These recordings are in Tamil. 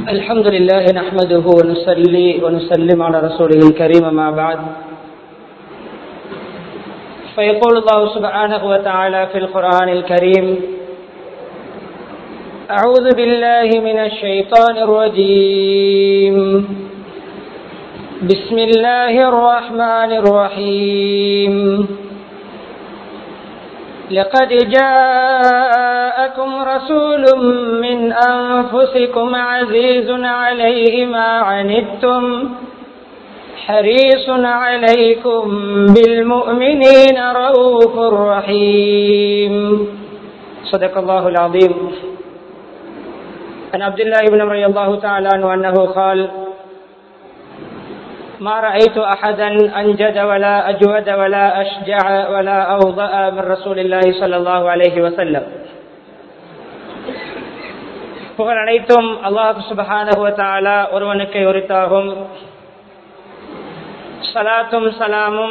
الحمد لله نحمده ونصلي ونسلم على رسوله الكريم ما بعد فيقول الله سبحانه وتعالى في القرآن الكريم أعوذ بالله من الشيطان الرجيم بسم الله الرحمن الرحيم لقد جاءكم رسول من أنفسكم عزيز عليه ما عنتم حريص عليكم بالمؤمنين رؤوف رحيم صدق الله العظيم عن عبد الله بن رضي الله تعالى عنه أنه قال ما رأيت أحدا أنجد ولا أجود ولا أشجع ولا أوضأ من رسول الله صلى الله عليه وسلم புகழ் அனைத்தும் அல்லாஹு சுபஹானஹுவத்தாலா ஒருவனுக்கு உரித்தாகும் சலாத்தும் சலாமும்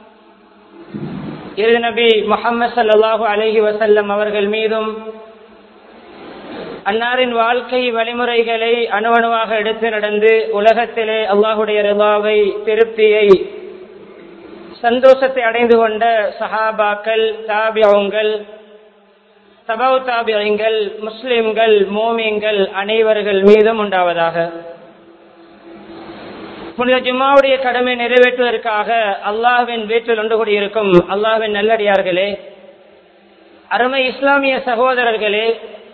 இரு நபி முகமது சல்லாஹூ அலஹி வசல்லம் அவர்கள் மீதும் அன்னாரின் வாழ்க்கை வழிமுறைகளை அணுவணுவாக எடுத்து நடந்து உலகத்திலே அல்லாஹுடைய ரிலாவை திருப்தியை சந்தோஷத்தை அடைந்து கொண்ட சஹாபாக்கள் தாபியங்கள் தபவு தாபியங்கள் முஸ்லிம்கள் மோமியங்கள் அனைவர்கள் மீதும் உண்டாவதாக புனித ஜும்மாவுடைய கடமை நிறைவேற்றுவதற்காக அல்லாஹ்வின் வீட்டில் ஒன்று கூடியிருக்கும் அல்லாஹ்வின் நல்லடியார்களே அருமை இஸ்லாமிய சகோதரர்களே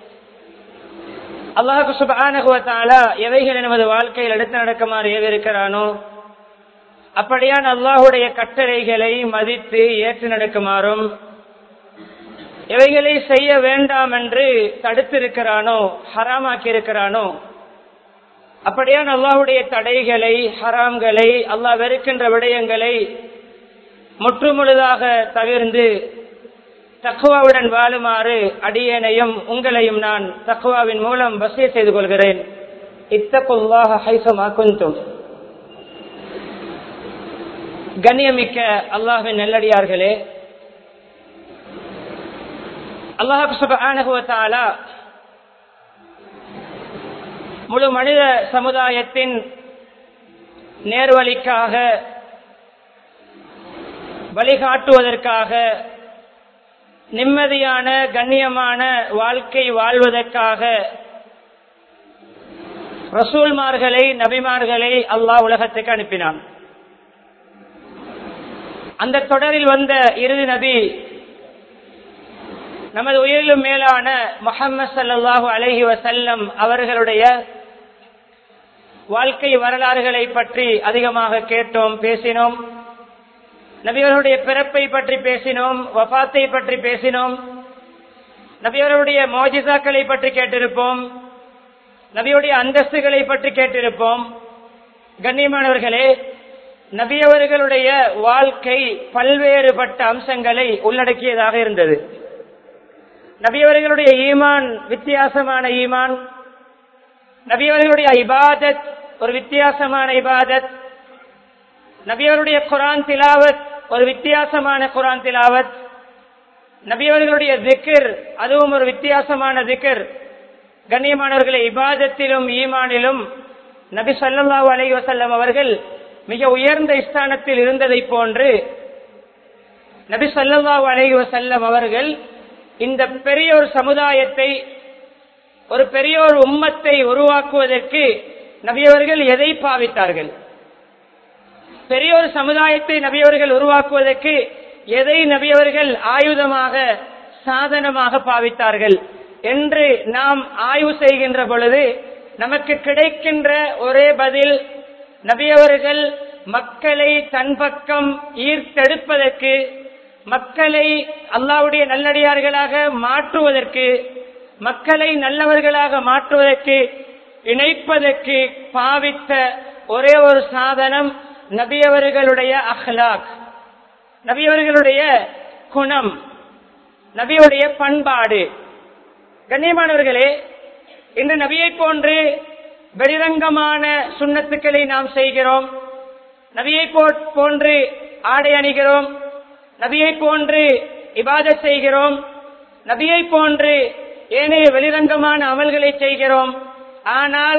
அல்லாஹு சுபானகுவத்தாலா எவைகள் நமது வாழ்க்கையில் எடுத்து நடக்குமாறு ஏவிருக்கிறானோ அப்படியான் அல்லாஹுடைய கட்டளைகளை மதித்து ஏற்று நடக்குமாறும் எவைகளை செய்ய வேண்டாம் என்று தடுத்திருக்கிறானோ ஹராமாக்கி இருக்கிறானோ அப்படியான் அல்லாஹுடைய தடைகளை ஹராம்களை அல்லாஹ் வெறுக்கின்ற விடயங்களை முற்றுமுழுதாக தவிர்ந்து தக்குவாவுடன் வாழுமாறு அடியேனையும் உங்களையும் நான் தக்குவாவின் மூலம் வசிய செய்து கொள்கிறேன் இத்தகுல்லாக ஹைசமா குந்தும் கண்ணியமிக்க அல்லாஹின் நெல்லடியார்களே அல்லாஹாலா முழு மனித சமுதாயத்தின் நேர்வழிக்காக வழிகாட்டுவதற்காக நிம்மதியான கண்ணியமான வாழ்க்கை வாழ்வதற்காக ரசூல்மார்களை நபிமார்களை அல்லாஹ் உலகத்துக்கு அனுப்பினான் அந்த தொடரில் வந்த இறுதி நபி நமது உயிரிலும் மேலான முகமது சல்லாஹூ அலஹி வசல்லம் அவர்களுடைய வாழ்க்கை வரலாறுகளை பற்றி அதிகமாக கேட்டோம் பேசினோம் நபியவர்களுடைய பிறப்பை பற்றி பேசினோம் வபாத்தை பற்றி பேசினோம் நபியவர்களுடைய மோஜிசாக்களை பற்றி கேட்டிருப்போம் நபியுடைய அந்தஸ்துகளை பற்றி கேட்டிருப்போம் கண்ணியமானவர்களே நபியவர்களுடைய வாழ்க்கை பல்வேறுபட்ட அம்சங்களை உள்ளடக்கியதாக இருந்தது நபியவர்களுடைய ஈமான் வித்தியாசமான ஈமான் நபியவர்களுடைய இபாதத் ஒரு வித்தியாசமான இபாதத் நபியவருடைய குரான் திலாவத் ஒரு வித்தியாசமான குரான் திலாவத் நபியவர்களுடைய திக்கர் அதுவும் ஒரு வித்தியாசமான திக்கர் கண்ணியமானவர்களை இபாதத்திலும் ஈமானிலும் நபி சல்லா அலை வசல்லம் அவர்கள் மிக உயர்ந்த ஸ்தானத்தில் இருந்ததை போன்று நபி சல்லா அலை வசல்லம் அவர்கள் இந்த பெரிய ஒரு சமுதாயத்தை ஒரு பெரிய ஒரு உம்மத்தை உருவாக்குவதற்கு நபியவர்கள் எதை பாவித்தார்கள் பெரிய ஒரு சமுதாயத்தை நபியவர்கள் உருவாக்குவதற்கு எதை நபியவர்கள் ஆயுதமாக சாதனமாக பாவித்தார்கள் என்று நாம் ஆய்வு செய்கின்ற பொழுது நமக்கு கிடைக்கின்ற ஒரே பதில் நபியவர்கள் மக்களை தன் பக்கம் ஈர்த்தெடுப்பதற்கு மக்களை அல்லாவுடைய நல்லடியார்களாக மாற்றுவதற்கு மக்களை நல்லவர்களாக மாற்றுவதற்கு இணைப்பதற்கு பாவித்த ஒரே ஒரு சாதனம் நபியவர்களுடைய அஹ்லாக் நபியவர்களுடைய குணம் நபியுடைய பண்பாடு கண்ணியமானவர்களே இன்று நபியை போன்று வெளிரங்கமான சுண்ணத்துக்களை நாம் செய்கிறோம் நபியை போன்று ஆடை அணிகிறோம் நபியை போன்று இபாத செய்கிறோம் நபியை போன்று ஏனைய வெளிரங்கமான அமல்களை செய்கிறோம் ஆனால்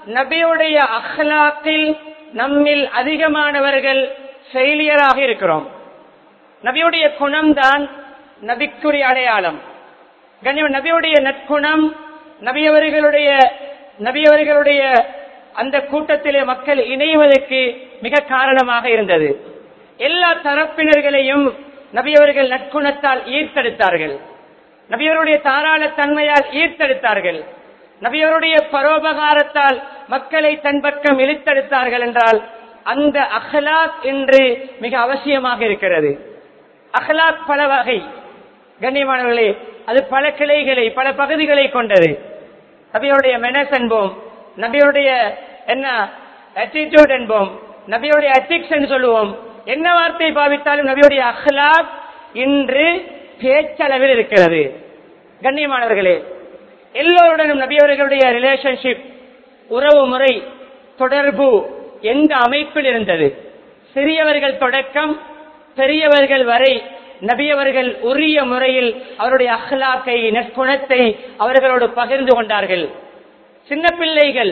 நபியுடைய அஹ்லாக்கில் நம்மில் அதிகமானவர்கள் ஃபெயிலியராக இருக்கிறோம் நபியுடைய குணம்தான் நபிக்குரிய அடையாளம் கண்ணியம் நபியுடைய நற்குணம் நபியவர்களுடைய நபியவர்களுடைய அந்த கூட்டத்திலே மக்கள் இணைவதற்கு மிக காரணமாக இருந்தது எல்லா தரப்பினர்களையும் நபியவர்கள் நற்குணத்தால் ஈர்த்தெடுத்தார்கள் நபியவருடைய தாராள தன்மையால் ஈர்த்தெடுத்தார்கள் நபியவருடைய பரோபகாரத்தால் மக்களை தன் பக்கம் இழுத்தெடுத்தார்கள் என்றால் அந்த அஹ்லாக் என்று மிக அவசியமாக இருக்கிறது அஹ்லாக் பல வகை கண்ணியமானவர்களே அது பல கிளைகளை பல பகுதிகளை கொண்டது நபியுடைய மெனஸ் என்போம் நபியுடைய என்ன attitude என்போம் நபியுடைய ethics என்று சொல்லுவோம் என்ன வார்த்தை பாவித்தாலும் நபியுடைய அஹ்லாக் இன்று பேச்சளவில் இருக்கிறது கண்ணியமானவர்களே எல்லோருடனும் நபியவர்களுடைய ரிலேஷன்ஷிப் உறவு முறை தொடர்பு எந்த அமைப்பில் இருந்தது சிறியவர்கள் தொடக்கம் பெரியவர்கள் வரை நபியவர்கள் உரிய முறையில் அவருடைய அஹ்லாக்கை நற்குணத்தை அவர்களோடு பகிர்ந்து கொண்டார்கள் சின்ன பிள்ளைகள்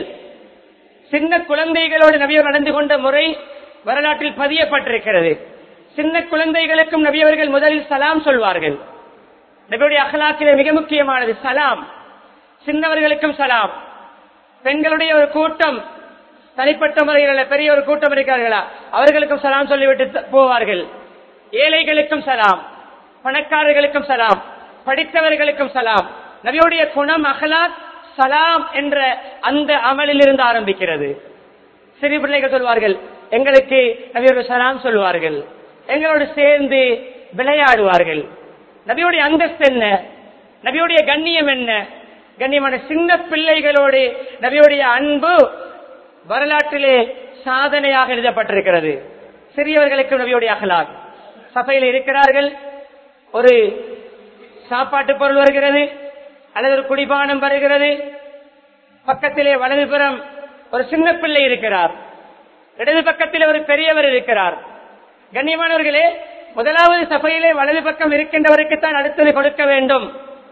சின்ன குழந்தைகளோடு நபியவர் நடந்து கொண்ட முறை வரலாற்றில் பதியப்பட்டிருக்கிறது சின்ன குழந்தைகளுக்கும் நபியவர்கள் முதலில் சலாம் சொல்வார்கள் நபியுடைய அகலாக்கிலே மிக முக்கியமானது சலாம் சின்னவர்களுக்கும் சலாம் பெண்களுடைய ஒரு கூட்டம் தனிப்பட்ட முறையில் பெரிய ஒரு கூட்டம் இருக்கிறார்களா அவர்களுக்கும் சலாம் சொல்லிவிட்டு த- போவார்கள் ஏழைகளுக்கும் சலாம் பணக்காரர்களுக்கும் சலாம் படித்தவர்களுக்கும் சலாம் நபியுடைய குணம் அகலாக் சலாம் என்ற அந்த அமலில் இருந்து ஆரம்பிக்கிறது சிறு பிள்ளைகள் சொல்வார்கள் எங்களுக்கு நபியோட சலாம் சொல்வார்கள் எங்களோடு சேர்ந்து விளையாடுவார்கள் நபியுடைய அந்தஸ்து என்ன நபியுடைய கண்ணியம் என்ன கண்ணியமான சின்ன பிள்ளைகளோடு நபியுடைய அன்பு வரலாற்றிலே சாதனையாக எழுதப்பட்டிருக்கிறது சிறியவர்களுக்கு நபியுடைய அகலாக் சபையில் இருக்கிறார்கள் ஒரு சாப்பாட்டு பொருள் வருகிறது அல்லது ஒரு குடிபானம் வருகிறது பக்கத்திலே வலதுபுறம் ஒரு சின்ன பிள்ளை இருக்கிறார் இடது பக்கத்தில் ஒரு பெரியவர் இருக்கிறார் கண்ணியமானவர்களே முதலாவது சபையிலே வலது பக்கம் இருக்கின்றவருக்கு தான் அடுத்தது கொடுக்க வேண்டும்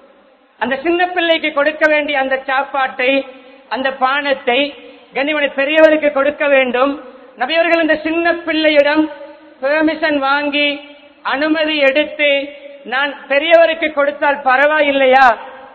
அந்த சின்ன பிள்ளைக்கு கொடுக்க வேண்டிய அந்த சாப்பாட்டை அந்த பானத்தை கண்ணியமான பெரியவருக்கு கொடுக்க வேண்டும் நபியவர்கள் இந்த சின்ன பிள்ளையிடம் பெர்மிஷன் வாங்கி அனுமதி எடுத்து நான் பெரியவருக்கு கொடுத்தால் பரவாயில்லையா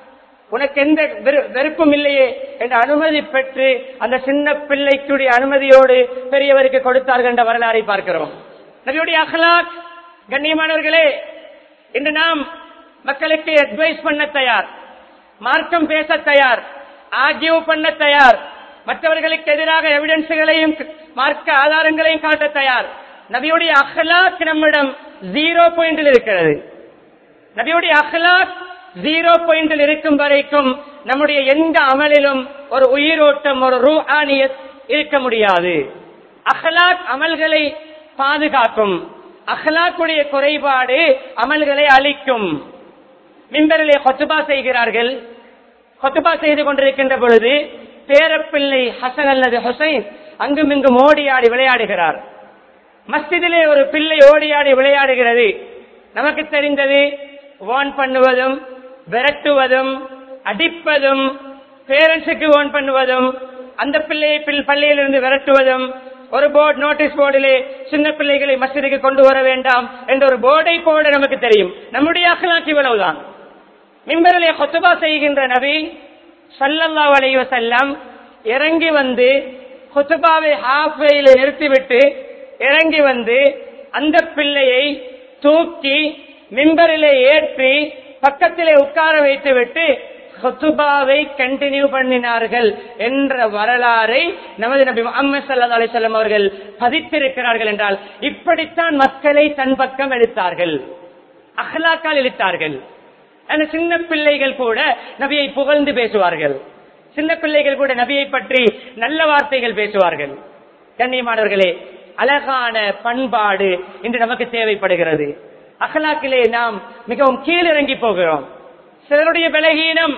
உனக்கு எந்த வெறு- வெறுப்பும் இல்லையே என்ற அனுமதி பெற்று அந்த சின்ன பிள்ளைக்குடைய அனுமதியோடு பெரியவருக்கு கொடுத்தார்கள் என்ற வரலாறை பார்க்கிறோம் நபியுடைய அஹ்லாக் கண்ணியமானவர்களே இன்று நாம் மக்களுக்கு அட்வைஸ் பண்ண தயார் மார்க்கம் பேச தயார் ஆர்கியூ பண்ண தயார் மற்றவர்களுக்கு எதிராக எவிடன்ஸ்களையும் மார்க்க ஆதாரங்களையும் காட்ட தயார் நபியுடைய அஹ்லாக் நம்மிடம் ஜீரோ பாயிண்டில் இருக்கிறது நபியுடைய அஹ்லாக் ஜீரோ பாயிண்டில் இருக்கும் வரைக்கும் நம்முடைய எந்த அமலிலும் ஒரு உயிரோட்டம் ஒரு ரூஹானியத் இருக்க முடியாது அஹ்லாக் அமல்களை பாதுகாக்கும் அஹ்லாக்குடைய குறைபாடு அமல்களை அழிக்கும் மிம்பரிலே கொத்துபா செய்கிறார்கள் கொத்துபா செய்து கொண்டிருக்கின்ற பொழுது பேரப்பிள்ளை ஹசன் அல்லது ஹுசைன் அங்கும் இங்கும் ஓடியாடி விளையாடுகிறார் மஸ்ஜிதிலே ஒரு பிள்ளை ஓடியாடி விளையாடுகிறது நமக்கு தெரிந்தது வான் பண்ணுவதும் விரட்டுவதும் அடிப்பதும் பேரண்ட்ஸுக்கு வான் பண்ணுவதும் அந்த பிள்ளையை பில்- பள்ளியிலிருந்து விரட்டுவதும் ஒரு போர்டு நோட்டீஸ் போர்டிலே சின்ன பிள்ளைகளை மஸ்ஜிதுக்கு கொண்டு வர வேண்டாம் என்ற ஒரு போர்டை போட நமக்கு தெரியும் நம்முடைய அகலாக்கு இவ்வளவுதான் மிம்பரிலே கொத்துபா செய்கின்ற நபி ஸல்லல்லாஹு அலைஹி வஸல்லம் இறங்கி வந்து கொத்துபாவை ஹாஃப்வேயில் நிறுத்திவிட்டு இறங்கி வந்து அந்த பிள்ளையை தூக்கி மிம்பரிலே ஏற்றி பக்கத்திலே உட்கார வைத்துவிட்டு ஹுத்துபாவை கண்டினியூ பண்ணினார்கள் என்ற வரலாறை நமது நபி முகமது சல்லா அலிசல்லம் அவர்கள் பதித்திருக்கிறார்கள் என்றால் இப்படித்தான் மக்களை தன் பக்கம் எடுத்தார்கள் அஹ்லாக்கால் இழுத்தார்கள் அந்த சின்ன பிள்ளைகள் கூட நபியை புகழ்ந்து பேசுவார்கள் சின்ன பிள்ளைகள் கூட நபியை பற்றி நல்ல வார்த்தைகள் பேசுவார்கள் கண்ணியமானவர்களே அழகான பண்பாடு இன்று நமக்கு தேவைப்படுகிறது அகலாக்கிலே நாம் மிகவும் கீழிறங்கி போகிறோம் சிலருடைய பலகீனம்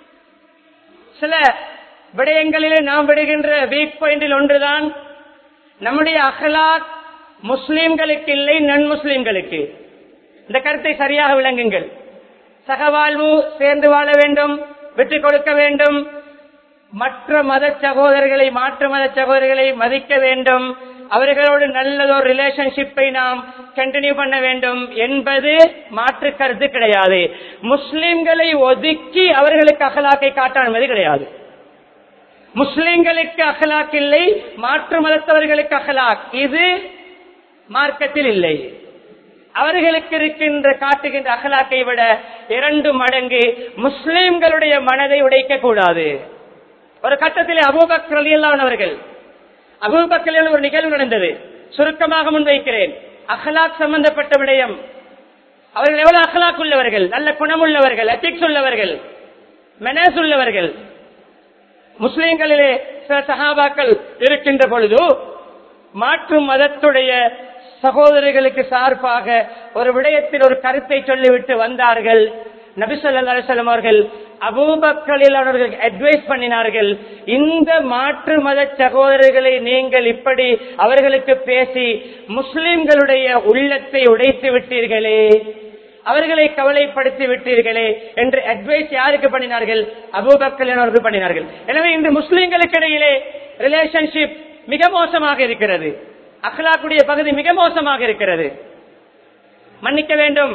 சில விடயங்களிலே நாம் விடுகின்ற வீக் பாயிண்டில் ஒன்றுதான் நம்முடைய அகலாக் முஸ்லிம்களுக்கு இல்லை நன் முஸ்லிம்களுக்கு இந்த கருத்தை சரியாக விளங்குங்கள் சகவாழ்வு சேர்ந்து வாழ வேண்டும் விட்டுக் கொடுக்க வேண்டும் மற்ற மத சகோதரர்களை மாற்று மத சகோதரர்களை மதிக்க வேண்டும் அவர்களோடு நல்லதொரு ரிலேஷன்ஷிப்பை நாம் கண்டினியூ பண்ண வேண்டும் என்பது மாற்று கருத்து கிடையாது முஸ்லிம்களை ஒதுக்கி அவர்களுக்கு அகலாக்கை காட்ட அனுமதி கிடையாது முஸ்லிம்களுக்கு அகலாக் இல்லை மாற்று மதத்தவர்களுக்கு அகலாக் இது மார்க்கத்தில் இல்லை அவர்களுக்கு இருக்கின்ற காட்டுகின்ற அகலாக்கை விட இரண்டு மடங்கு முஸ்லிம்களுடைய மனதை உடைக்க கூடாது ஒரு கட்டத்தில் அபூபக்கர் ரலியல்லாஹு அவர்கள் அபூபக்கரில் ஒரு நிகழ்வு நடந்தது சுருக்கமாக முன்வைக்கிறேன் அகலாக் சம்பந்தப்பட்ட விடயம் அவர்கள் எவ்வளவு அகலாக் உள்ளவர்கள் நல்ல குணமுள்ளவர்கள் எத்திக்ஸ் உள்ளவர்கள் மெனஸ் உள்ளவர்கள் முஸ்லிம்களிலே சில சகாபாக்கள் இருக்கின்ற பொழுது மாற்று மதத்துடைய சகோதரிகளுக்கு சார்பாக ஒரு விடயத்தில் ஒரு கருத்தை சொல்லிவிட்டு வந்தார்கள் நபிசல்லா அலிசல்லம் அவர்கள் அபூபக்களில் அவர்கள் அட்வைஸ் பண்ணினார்கள் இந்த மாற்று மத சகோதரர்களை நீங்கள் இப்படி அவர்களுக்கு பேசி முஸ்லிம்களுடைய உள்ளத்தை உடைத்து விட்டீர்களே அவர்களை கவலைப்படுத்தி விட்டீர்களே என்று அட்வைஸ் யாருக்கு பண்ணினார்கள் அபூபக்கல் அவர்கள் பண்ணினார்கள் எனவே இந்த முஸ்லிம்களுக்கு இடையிலே ரிலேஷன்ஷிப் மிக மோசமாக இருக்கிறது அக்லாக்குடைய பகுதி மிக மோசமாக இருக்கிறது மன்னிக்க வேண்டும்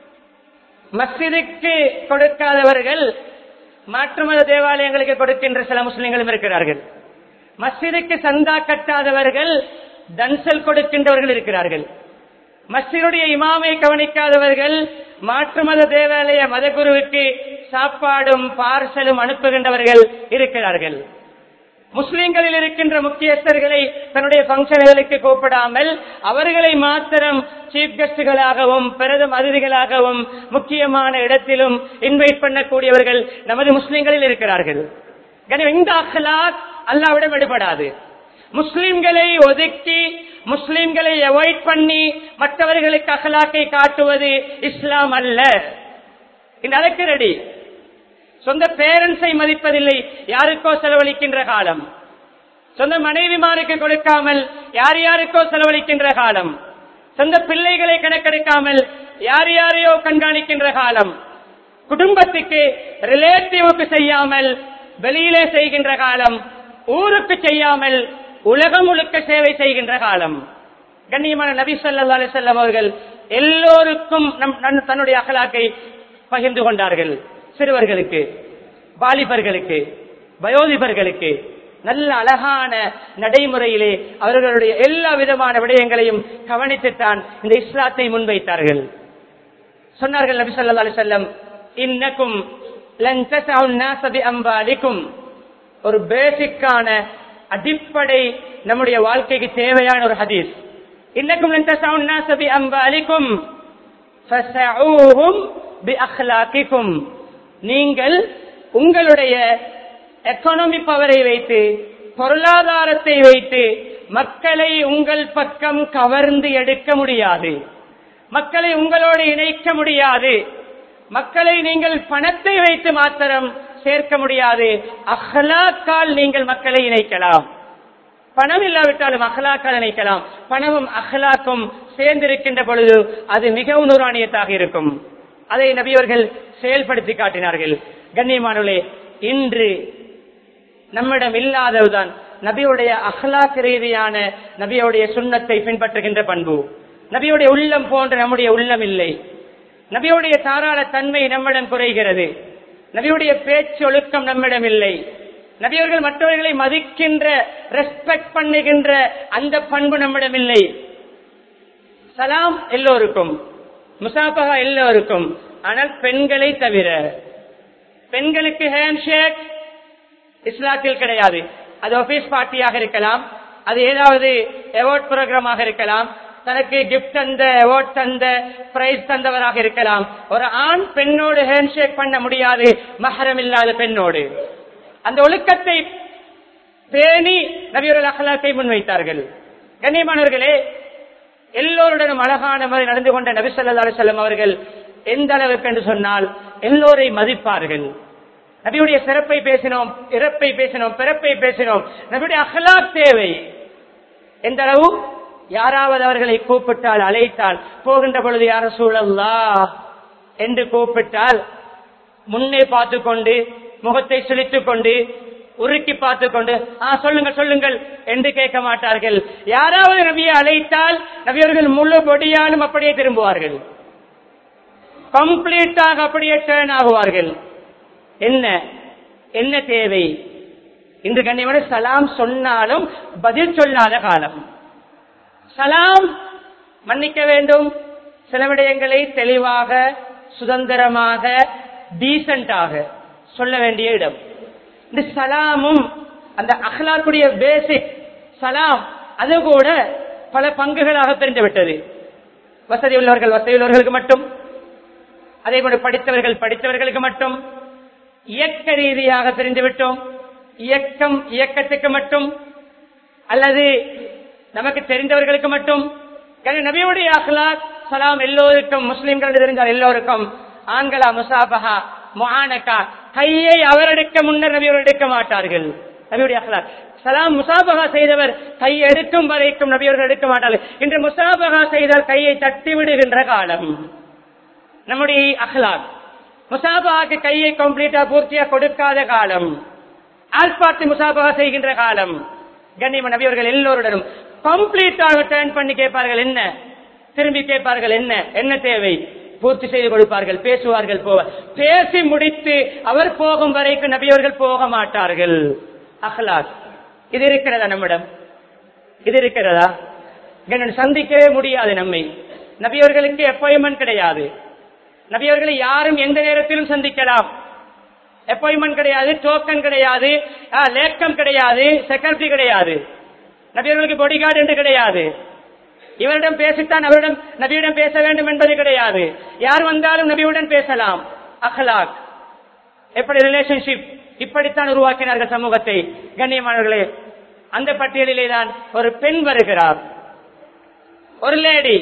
மஸ்ஜிதுக்கு கொடுக்காதவர்கள் மாற்று மத தேவாலயங்களுக்கு கொடுக்கின்ற சில முஸ்லிம்களும் இருக்கிறார்கள் மஸ்ஜிதுக்கு சந்தா கட்டாதவர்கள் தன்சல் கொடுக்கின்றவர்கள் இருக்கிறார்கள் மஸ்ஜிதுடைய இமாமை கவனிக்காதவர்கள் மாற்று மத தேவாலய மதகுருவுக்கு சாப்பாடும் பார்சலும் அனுப்புகின்றவர்கள் இருக்கிறார்கள் முஸ்லிம்களில் இருக்கின்ற முக்கியஸ்தர்களை தன்னுடைய பங்கன்களுக்கு கூப்பிடாமல் அவர்களை மாத்திரம் சீஃப் கெஸ்டுகளாகவும் பிரதம அதிதிகளாகவும் முக்கியமான இடத்திலும் இன்வைட் பண்ணக்கூடியவர்கள் நமது முஸ்லிம்களில் இருக்கிறார்கள் எனவே இந்த அஹ்லாக் அல்லாவிடம் எடுபடாது முஸ்லிம்களை ஒதுக்கி முஸ்லிம்களை அவாய்ட் பண்ணி மற்றவர்களுக்கு அகலாக்கை காட்டுவது இஸ்லாம் அல்ல இந்த அதற்கு ரெடி சொந்த பேரண்ட்ஸை மதிப்பதில்லை யாருக்கோ செலவழிக்கின்ற காலம் சொந்த மனைவிமாருக்கு கொடுக்காமல் யார் யாருக்கோ செலவழிக்கின்ற காலம் சொந்த பிள்ளைகளை கணக்கெடுக்காமல் யார் யாரையோ கண்காணிக்கின்ற காலம் குடும்பத்துக்கு ரிலேட்டிவுக்கு செய்யாமல் வெளியிலே செய்கின்ற காலம் ஊருக்கு செய்யாமல் உலகம் முழுக்க சேவை செய்கின்ற காலம் கண்ணியமான நபி ஸல்லல்லாஹு அலைஹி வஸல்லம் அவர்கள் எல்லோருக்கும் நம் நன்- தன்னுடைய அகலாக்கை பகிர்ந்து கொண்டார்கள் சிறுவர்களுக்கு வாலிபர்களுக்கு வயோதிபர்களுக்கு நல்ல அழகான நடைமுறையிலே அவர்களுடைய எல்லா விதமான விடயங்களையும் கவனித்துத்தான் இந்த இஸ்லாத்தை முன்வைத்தார்கள் சொன்னார்கள் நபி ஸல்லல்லாஹு அலைஹி வஸல்லம் இன்னக்கும் லன் தஸஉ الناس بأموالكم ஒரு பேசிக்கான அடிப்படை நம்முடைய வாழ்க்கைக்கு தேவையான ஒரு ஹதீஸ் இன்னக்கும் லன் தஸஉ الناس بأموالكم فسعوهم بأخلاقكم நீங்கள் உங்களுடைய எக்கானமி பவரை வைத்து பொருளாதாரத்தை வைத்து மக்களை உங்கள் பக்கம் கவர்ந்து எடுக்க முடியாது மக்களை உங்களோடு இணைக்க முடியாது மக்களை நீங்கள் பணத்தை வைத்து மாத்திரம் சேர்க்க முடியாது அஹ்லாக்கால் நீங்கள் மக்களை இணைக்கலாம் பணம் இல்லாவிட்டாலும் அஹ்லாக்கால் இணைக்கலாம் பணமும் அஹ்லாக்கும் சேர்ந்திருக்கின்ற பொழுது அது மிகவும் நூறாணியத்தாக இருக்கும் அதை நபியவர்கள் செயல்படுத்தி காட்டினார்கள் கண்ணியமானவர்களே இன்று நம்மிடம் இல்லாததுதான் நபியுடைய அஹ்லாக் ரீதியான நபியுடைய சுண்ணத்தை பின்பற்றுகின்ற பண்பு நபியுடைய உள்ளம் போன்ற நம்முடைய உள்ளம் இல்லை நபியுடைய தாராள தன்மை நம்மிடம் குறைகிறது நபியுடைய பேச்சு ஒழுக்கம் நம்மிடம் இல்லை நபியவர்கள் மற்றவர்களை மதிக்கின்ற ரெஸ்பெக்ட் பண்ணுகின்ற அந்த பண்பு நம்மிடம் இல்லை சலாம் எல்லோருக்கும் முசாபகா எல்லோருக்கும் ஆனால் பெண்களை தவிர பெண்களுக்கு ஹேண்ட் ஷேக் இஸ்லாத்தில் கிடையாது அது ஆபீஸ் பார்ட்டியாக இருக்கலாம் அது ஏதாவது அவார்ட் ப்ரோக்ராமாக இருக்கலாம் தனக்கு கிஃப்ட் தந்த அவார்ட் தந்த பிரைஸ் தந்தவராக இருக்கலாம் ஒரு ஆண் பெண்ணோடு ஹேண்ட் ஷேக் பண்ண முடியாது மஹரம் இல்லாத பெண்ணோடு அந்த ஒழுக்கத்தை பேணி நபியுடைய அகலாக்கை முன்வைத்தார்கள் கண்ணியமானவர்களே எல்லோருடனும் அழகான முறை நடந்து கொண்ட நபி ஸல்லல்லாஹு அலைஹி வஸல்லம் அவர்கள் எந்த அளவுக்கு என்று சொன்னால் எல்லோரை மதிப்பார்கள் நபியுடைய சிறப்பை பேசினோம் இறப்பை பேசினோம் பிறப்பை பேசினோம் நபியுடைய அகலாக் தேவை எந்த அளவு யாராவது அவர்களை கூப்பிட்டால் அழைத்தால் போகின்ற பொழுது யார சூழல்லா என்று கூப்பிட்டால் முன்னே பார்த்து கொண்டு முகத்தை சுழித்துக் கொண்டு உருக்கி பார்த்து கொண்டு ஆ சொல்லுங்கள் சொல்லுங்கள் என்று கேட்க மாட்டார்கள் யாராவது நபியை அழைத்தால் நபியவர்கள் முழு பொடியாலும் அப்படியே திரும்புவார்கள் கம்ப்ளீட்டாக அப்படியே டேர்ன் ஆகுவார்கள் என்ன என்ன தேவை இன்று கண்ணியமான சலாம் சொன்னாலும் பதில் சொல்லாத காலம் சலாம் மன்னிக்க வேண்டும் சில விடயங்களை தெளிவாக சுதந்திரமாக டீசென்டாக சொல்ல வேண்டிய இடம் இந்த சலாமும் அந்த அஹ்லாக்குடைய பேசிக் சலாம் அது கூட பல பங்குகளாக பிரிந்து விட்டது வசதி உள்ளவர்கள் வசதி உள்ளவர்களுக்கு மட்டும் அதே போல படித்தவர்கள் படித்தவர்களுக்கு மட்டும் இயக்க ரீதியாக பிரிந்து விட்டோம் இயக்கம் இயக்கத்துக்கு மட்டும் அல்லது நமக்கு தெரிந்தவர்களுக்கு மட்டும் எனவே நபியுடைய அஹ்லாக் சலாம் எல்லோருக்கும் முஸ்லிம்கள் தெரிஞ்சால் எல்லோருக்கும் ஆண்களா முசாபஹா முஹானக்கா கையை அவர் எடுக்க முன்னர் நபியோர் எடுக்க மாட்டார்கள் நபியுடைய அஹ்லாக் சலாம் முசாபகா செய்தவர் கை எடுக்கும் வரைக்கும் நபியவர்கள் எடுக்க மாட்டார்கள் இன்று முசாபகா செய்தால் கையை தட்டி விடுகின்ற காலம் நம்முடைய அஹ்லாக் முசாபாக்கு கையை கம்ப்ளீட்டா பூர்த்தியா கொடுக்காத காலம் ஆல்பாத்து முசாபகா செய்கின்ற காலம் கண்ணியம நபியவர்கள் எல்லோருடனும் கம்ப்ளீட்டாக டேர்ன் பண்ணி கேட்பார்கள் என்ன திரும்பி கேட்பார்கள் என்ன என்ன தேவை பூர்த்தி செய்து கொடுப்பார்கள் பேசுவார்கள் போவார் பேசி முடித்து அவர் போகும் வரைக்கும் நபியவர்கள் போக மாட்டார்கள் அஹ்லாக் இது இருக்கிறதா நம்மிடம் இது இருக்கிறதா கண்ணன் சந்திக்கவே முடியாது நம்மை நபியவர்களுக்கு அப்பாயின்மெண்ட் கிடையாது நபியவர்களை யாரும் எந்த நேரத்திலும் சந்திக்கலாம் அப்பாயின்மெண்ட் கிடையாது டோக்கன் கிடையாது ஆ, லேக்கம் கிடையாது செக்ரட்டரி கிடையாது நபியவர்களுக்கு பொடிகார்டு என்று கிடையாது இவரிடம் பேசித்தான் அவரிடம் நபியிடம் பேச வேண்டும் என்பது கிடையாது யார் வந்தாலும் நபியுடன் பேசலாம் அஹ்லாக் எப்படி ரிலேஷன்ஷிப் இப்படித்தான் உருவாக்கினார்கள் சமூகத்தை கண்ணியமானவர்களே அந்த பட்டியலிலே தான் ஒரு பெண் வருகிறார் ஒரு லேடி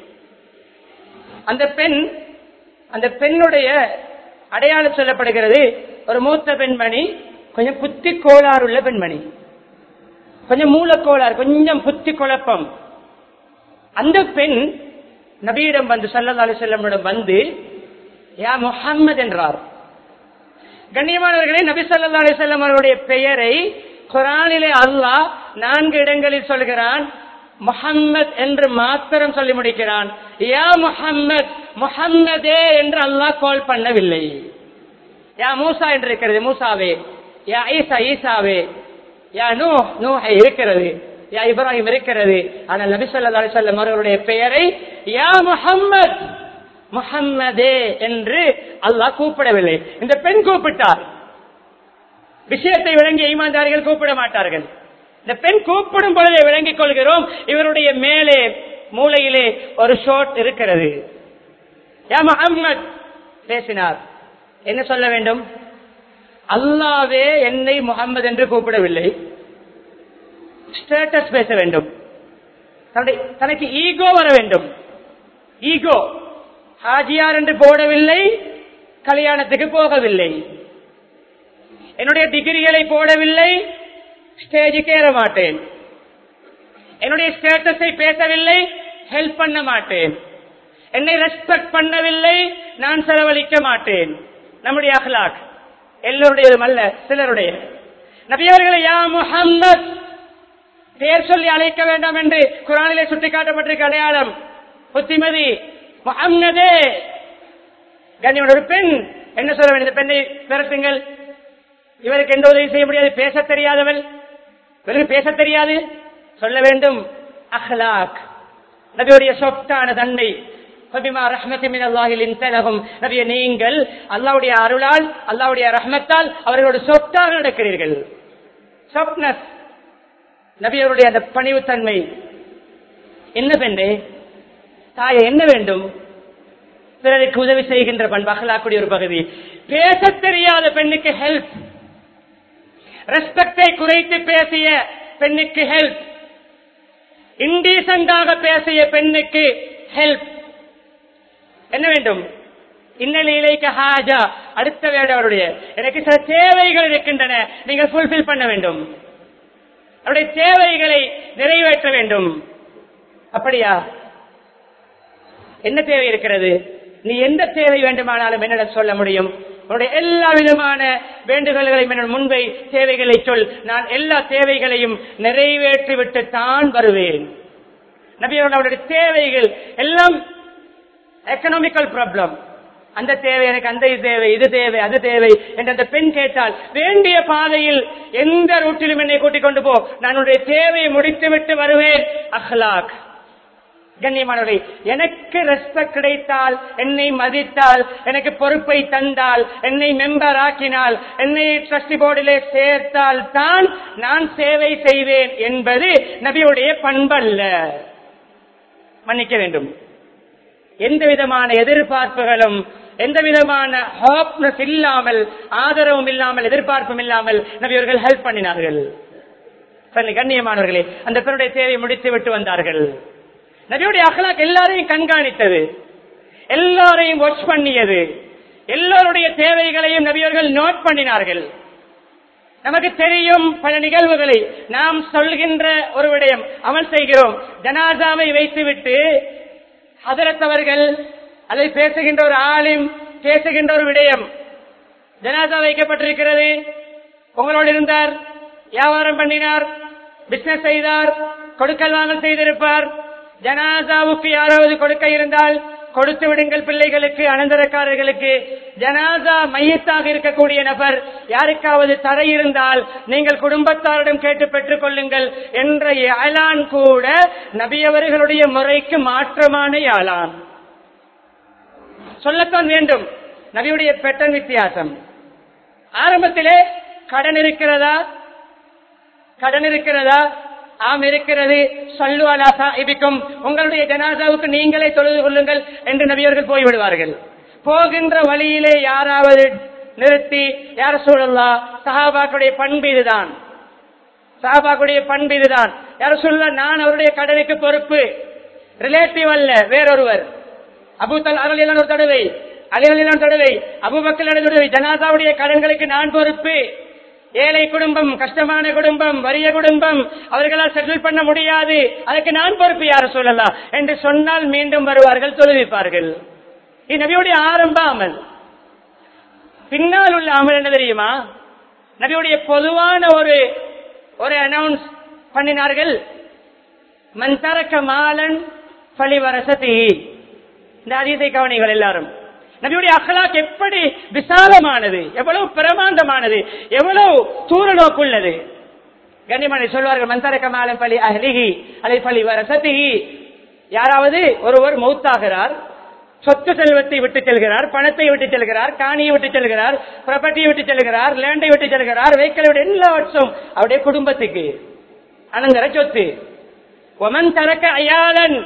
அந்த பெண் அந்த பெண்ணுடைய அடையாளம் சொல்லப்படுகிறது ஒரு மூத்த பெண்மணி கொஞ்சம் புத்தி கோளாறு உள்ள பெண்மணி கொஞ்சம் மூலக்கோளாறு கொஞ்சம் புத்தி குழப்பம் அந்த பெண் நபியிடம் வந்து சல்லல்லா அலி செல்லமிடம் வந்து யா முஹம்மது என்றார் கண்ணியமானவர்களே நபி சல்லா அலி செல்லம் அவருடைய பெயரை குரானிலே அல்லாஹ் நான்கு இடங்களில் சொல்கிறான் முஹம்மத் என்று மாத்திரம் சொல்லி முடிக்கிறான் யா முஹம்மத் முஹம்மதே என்று அல்லாஹ் கால் பண்ணவில்லை யா மூசா என்று இருக்கிறது மூசாவே யா ஈசா ஈசாவே யா நூ நூஹை இருக்கிறது யா இப்ராஹிம் இருக்கிறது ஆனால் நபி ஸல்லல்லாஹு அலைஹி வஸல்லம் அவர்களுடைய பெயரை யா முஹம்மத் முஹம்மதே என்று அல்லாஹ் கூப்பிடவில்லை இந்த பெண் கூப்பிட்டார் விஷயத்தை விளங்கி ஈமான்தாரிகள் கூப்பிட மாட்டார்கள் இந்த பெண் கூப்பிடும் பொழுதே விளங்கிக் கொள்கிறோம் இவருடைய மேலே மூளையிலே ஒரு ஷோட் இருக்கிறது யா முஹம்மத் பேசினார் என்ன சொல்ல வேண்டும் அல்லாவே என்னை முகம்மது என்று கூப்பிடவில்லை ஸ்டேட்டஸ் பேச வேண்டும் தன்னுடைய தனக்கு ஈகோ வர வேண்டும் ஈகோ ஹாஜியார் என்று போடவில்லை கல்யாணத்துக்கு போகவில்லை என்னுடைய டிகிரிகளை போடவில்லை ஸ்டேஜுக்கு ஏற மாட்டேன் என்னுடைய ஸ்டேட்டஸை பேசவில்லை ஹெல்ப் பண்ண மாட்டேன் என்னை ரெஸ்பெக்ட் பண்ணவில்லை நான் செலவழிக்க மாட்டேன் நம்முடைய அஹ்லாக் எல்லோருடையதும் அல்ல சிலருடைய நபியவர்களை யா முஹம்மத் பெயர் சொல்லி அழைக்க வேண்டாம் என்று குரானிலே சுட்டிக்காட்டப்பட்டிருக்க அடையாளம் புத்திமதி முஹம்மதே கண்ணியமான ஒரு பெண் என்ன சொல்ல வேண்டும் இந்த பெண்ணை பெருசுங்கள் இவருக்கு எந்த உதவி செய்ய முடியாது பேச தெரியாதவள் இவருக்கு பேச தெரியாது சொல்ல வேண்டும் அஹ்லாக் நபியுடைய சொத்தான தன்மை ஃபபிமா ரஹ்மத்தி மின் அல்லாஹில் இன்தலகும் நபிய நீங்கள் அல்லாவுடைய அருளால் அல்லாவுடைய ரஹ்மத்தால் அவர்களோட சொத்தாக நடக்கிறீர்கள் சொப்னஸ் நபியவருடைய அந்த பணிவுத்தன்மை என்ன பெண்ணே தாயை என்ன வேண்டும் பிறருக்கு உதவி செய்கின்ற பண்பு அகலாக்கூடிய ஒரு பகுதி பேச தெரியாத பெண்ணுக்கு ஹெல்ப் ரெஸ்பெக்டை குறைத்து பேசிய பெண்ணுக்கு ஹெல்ப் இன்டீசென்டாக பேசிய பெண்ணுக்கு ஹெல்ப் என்ன வேண்டும் இன்னலிலைக்கு ஹாஜா அடுத்த வேட அவருடைய எனக்கு சில தேவைகள் இருக்கின்றன நீங்கள் ஃபுல்பில் பண்ண வேண்டும் அவருடைய தேவைகளை நிறைவேற்ற வேண்டும் அப்படியா என்ன தேவை இருக்கிறது நீ எந்த தேவை வேண்டுமானாலும் என்னிடம் சொல்ல முடியும் உன்னுடைய எல்லா விதமான வேண்டுதல்களையும் என்னோட முன்வை தேவைகளை சொல் நான் எல்லா தேவைகளையும் நிறைவேற்றிவிட்டு தான் வருவேன் நபியோட அவருடைய தேவைகள் எல்லாம் எக்கனாமிக்கல் ப்ராப்ளம் அந்த தேவை எனக்கு அந்த இது தேவை இது தேவை அது தேவை என்று அந்த பெண் கேட்டால் வேண்டிய பாதையில் எந்த ரூட்டிலும் என்னை கூட்டிக் கொண்டு போ நான் உன்னுடைய தேவையை முடித்துவிட்டு வருவேன் அஹ்லாக் கண்ணியமானவரை எனக்கு ரெஸ்பெக்ட் கிடைத்தால் என்னை மதித்தால் எனக்கு பொறுப்பை தந்தால் என்னை மெம்பர் ஆக்கினால் என்னை ட்ரஸ்டி போர்டிலே சேர்த்தால் தான் நான் சேவை செய்வேன் என்பது நபியுடைய பண்பல்ல மன்னிக்க வேண்டும் எந்த விதமான எதிர்பார்ப்புகளும் எந்த விதமான ஹாப்னஸ் இல்லாமல் ஆதரவும் இல்லாமல் எதிர்பார்ப்பும் இல்லாமல் நபியவர்கள் ஹெல்ப் பண்ணினார்கள் சரி, கண்ணியமானவர்களே அந்த பெண்ணுடைய தேவையை முடித்து விட்டு வந்தார்கள் நபியுடைய அகலாக் எல்லாரையும் கண்காணித்தது எல்லாரையும் வாட்ச் பண்ணியது எல்லாருடைய தேவைகளையும் நபியவர்கள் நோட் பண்ணினார்கள் நமக்கு தெரியும் பல நிகழ்வுகளை நாம் சொல்கின்ற ஒரு விடயம் அமல் செய்கிறோம் ஜனாசாவை வைத்துவிட்டு ஹதரத் அவர்கள் அதை பேசுகின்ற ஒரு ஆளும் பேசுகின்ற ஒரு விடயம் ஜனாசா வைக்கப்பட்டிருக்கிறது உங்களோடு இருந்தார் வியாபாரம் பண்ணினார் பிசினஸ் செய்தார் கொடுக்கல் வாங்கல் செய்திருப்பார் ஜனாசாவுக்கு யாராவது கொடுக்க இருந்தால் கொடுத்து விடுங்கள் பிள்ளைகளுக்கு அனந்தரக்காரர்களுக்கு ஜனாசா மையத்தாக இருக்கக்கூடிய நபர் யாருக்காவது தரை இருந்தால் நீங்கள் குடும்பத்தாரிடம் கேட்டு பெற்றுக் கொள்ளுங்கள் என்ற ஏலான் கூட நபியவர்களுடைய முறைக்கு மாற்றமான ஏலான் சொல்லத்தான் வேண்டும் நபியுடைய பெட்டன் வித்தியாசம் ஆரம்பத்திலே கடன் இருக்கிறதா கடன் இருக்கிறதா ஆம் இருக்கிறது சொல்லு அலா சாஹிபிக்கும் உங்களுடைய ஜனாசாவுக்கு நீங்களே தொழுது கொள்ளுங்கள் என்று நபியவர்கள் போய்விடுவார்கள் போகின்ற வழியிலே யாராவது நிறுத்தி யார சூழல்லா சஹாபாக்களுடைய பண்பு இதுதான் சஹாபாக்களுடைய பண்பு இதுதான் யார சொல்ல நான் அவருடைய கடனுக்கு பொறுப்பு ரிலேட்டிவ் அல்ல வேறொருவர் அபுத்தல் அருளிலான ஒரு தடவை அலிலான தடவை அபுபக்கலான தடவை ஜனாதாவுடைய கடன்களுக்கு நான் பொறுப்பு ஏழை குடும்பம் கஷ்டமான குடும்பம் வறிய குடும்பம் அவர்களால் செட்டில் பண்ண முடியாது அதுக்கு நான் பொறுப்பு யார சொல்லலாம் என்று சொன்னால் மீண்டும் வருவார்கள் தொழுவிப்பார்கள் இது நபியுடைய ஆரம்ப அமல் பின்னால் உள்ள அமல் என்ன தெரியுமா நபியுடைய பொதுவான ஒரு ஒரு அனௌன்ஸ் பண்ணினார்கள் மந்தரக்க மாலன் பழிவரசதி இந்த அதீதை கவனிகள் எல்லாரும் நபியுடைய அகலாக் எப்படி விசாலமானது எவ்வளவு பிரமாண்டமானது எவ்வளவு தூர நோக்குள்ளது கண்ணிமனை சொல்வார்கள் மந்தரக்க மாலன் பலி அஹ்லிஹி அலை பலி வரசதிஹி யாராவது ஒருவர் மௌத்தாகிறார் சொத்து செல்வத்தை விட்டு செல்கிறார் பணத்தை விட்டு செல்கிறார் காணியை விட்டு செல்கிறார் ப்ராப்பர்ட்டியை விட்டு செல்கிறார் லேண்டை விட்டு செல்கிறார் வெஹிக்கிளை விட்டு எல்லாவற்றும் அவருடைய குடும்பத்துக்கு அனந்தர சொத்து ஒமன் தரக்க அயாளன்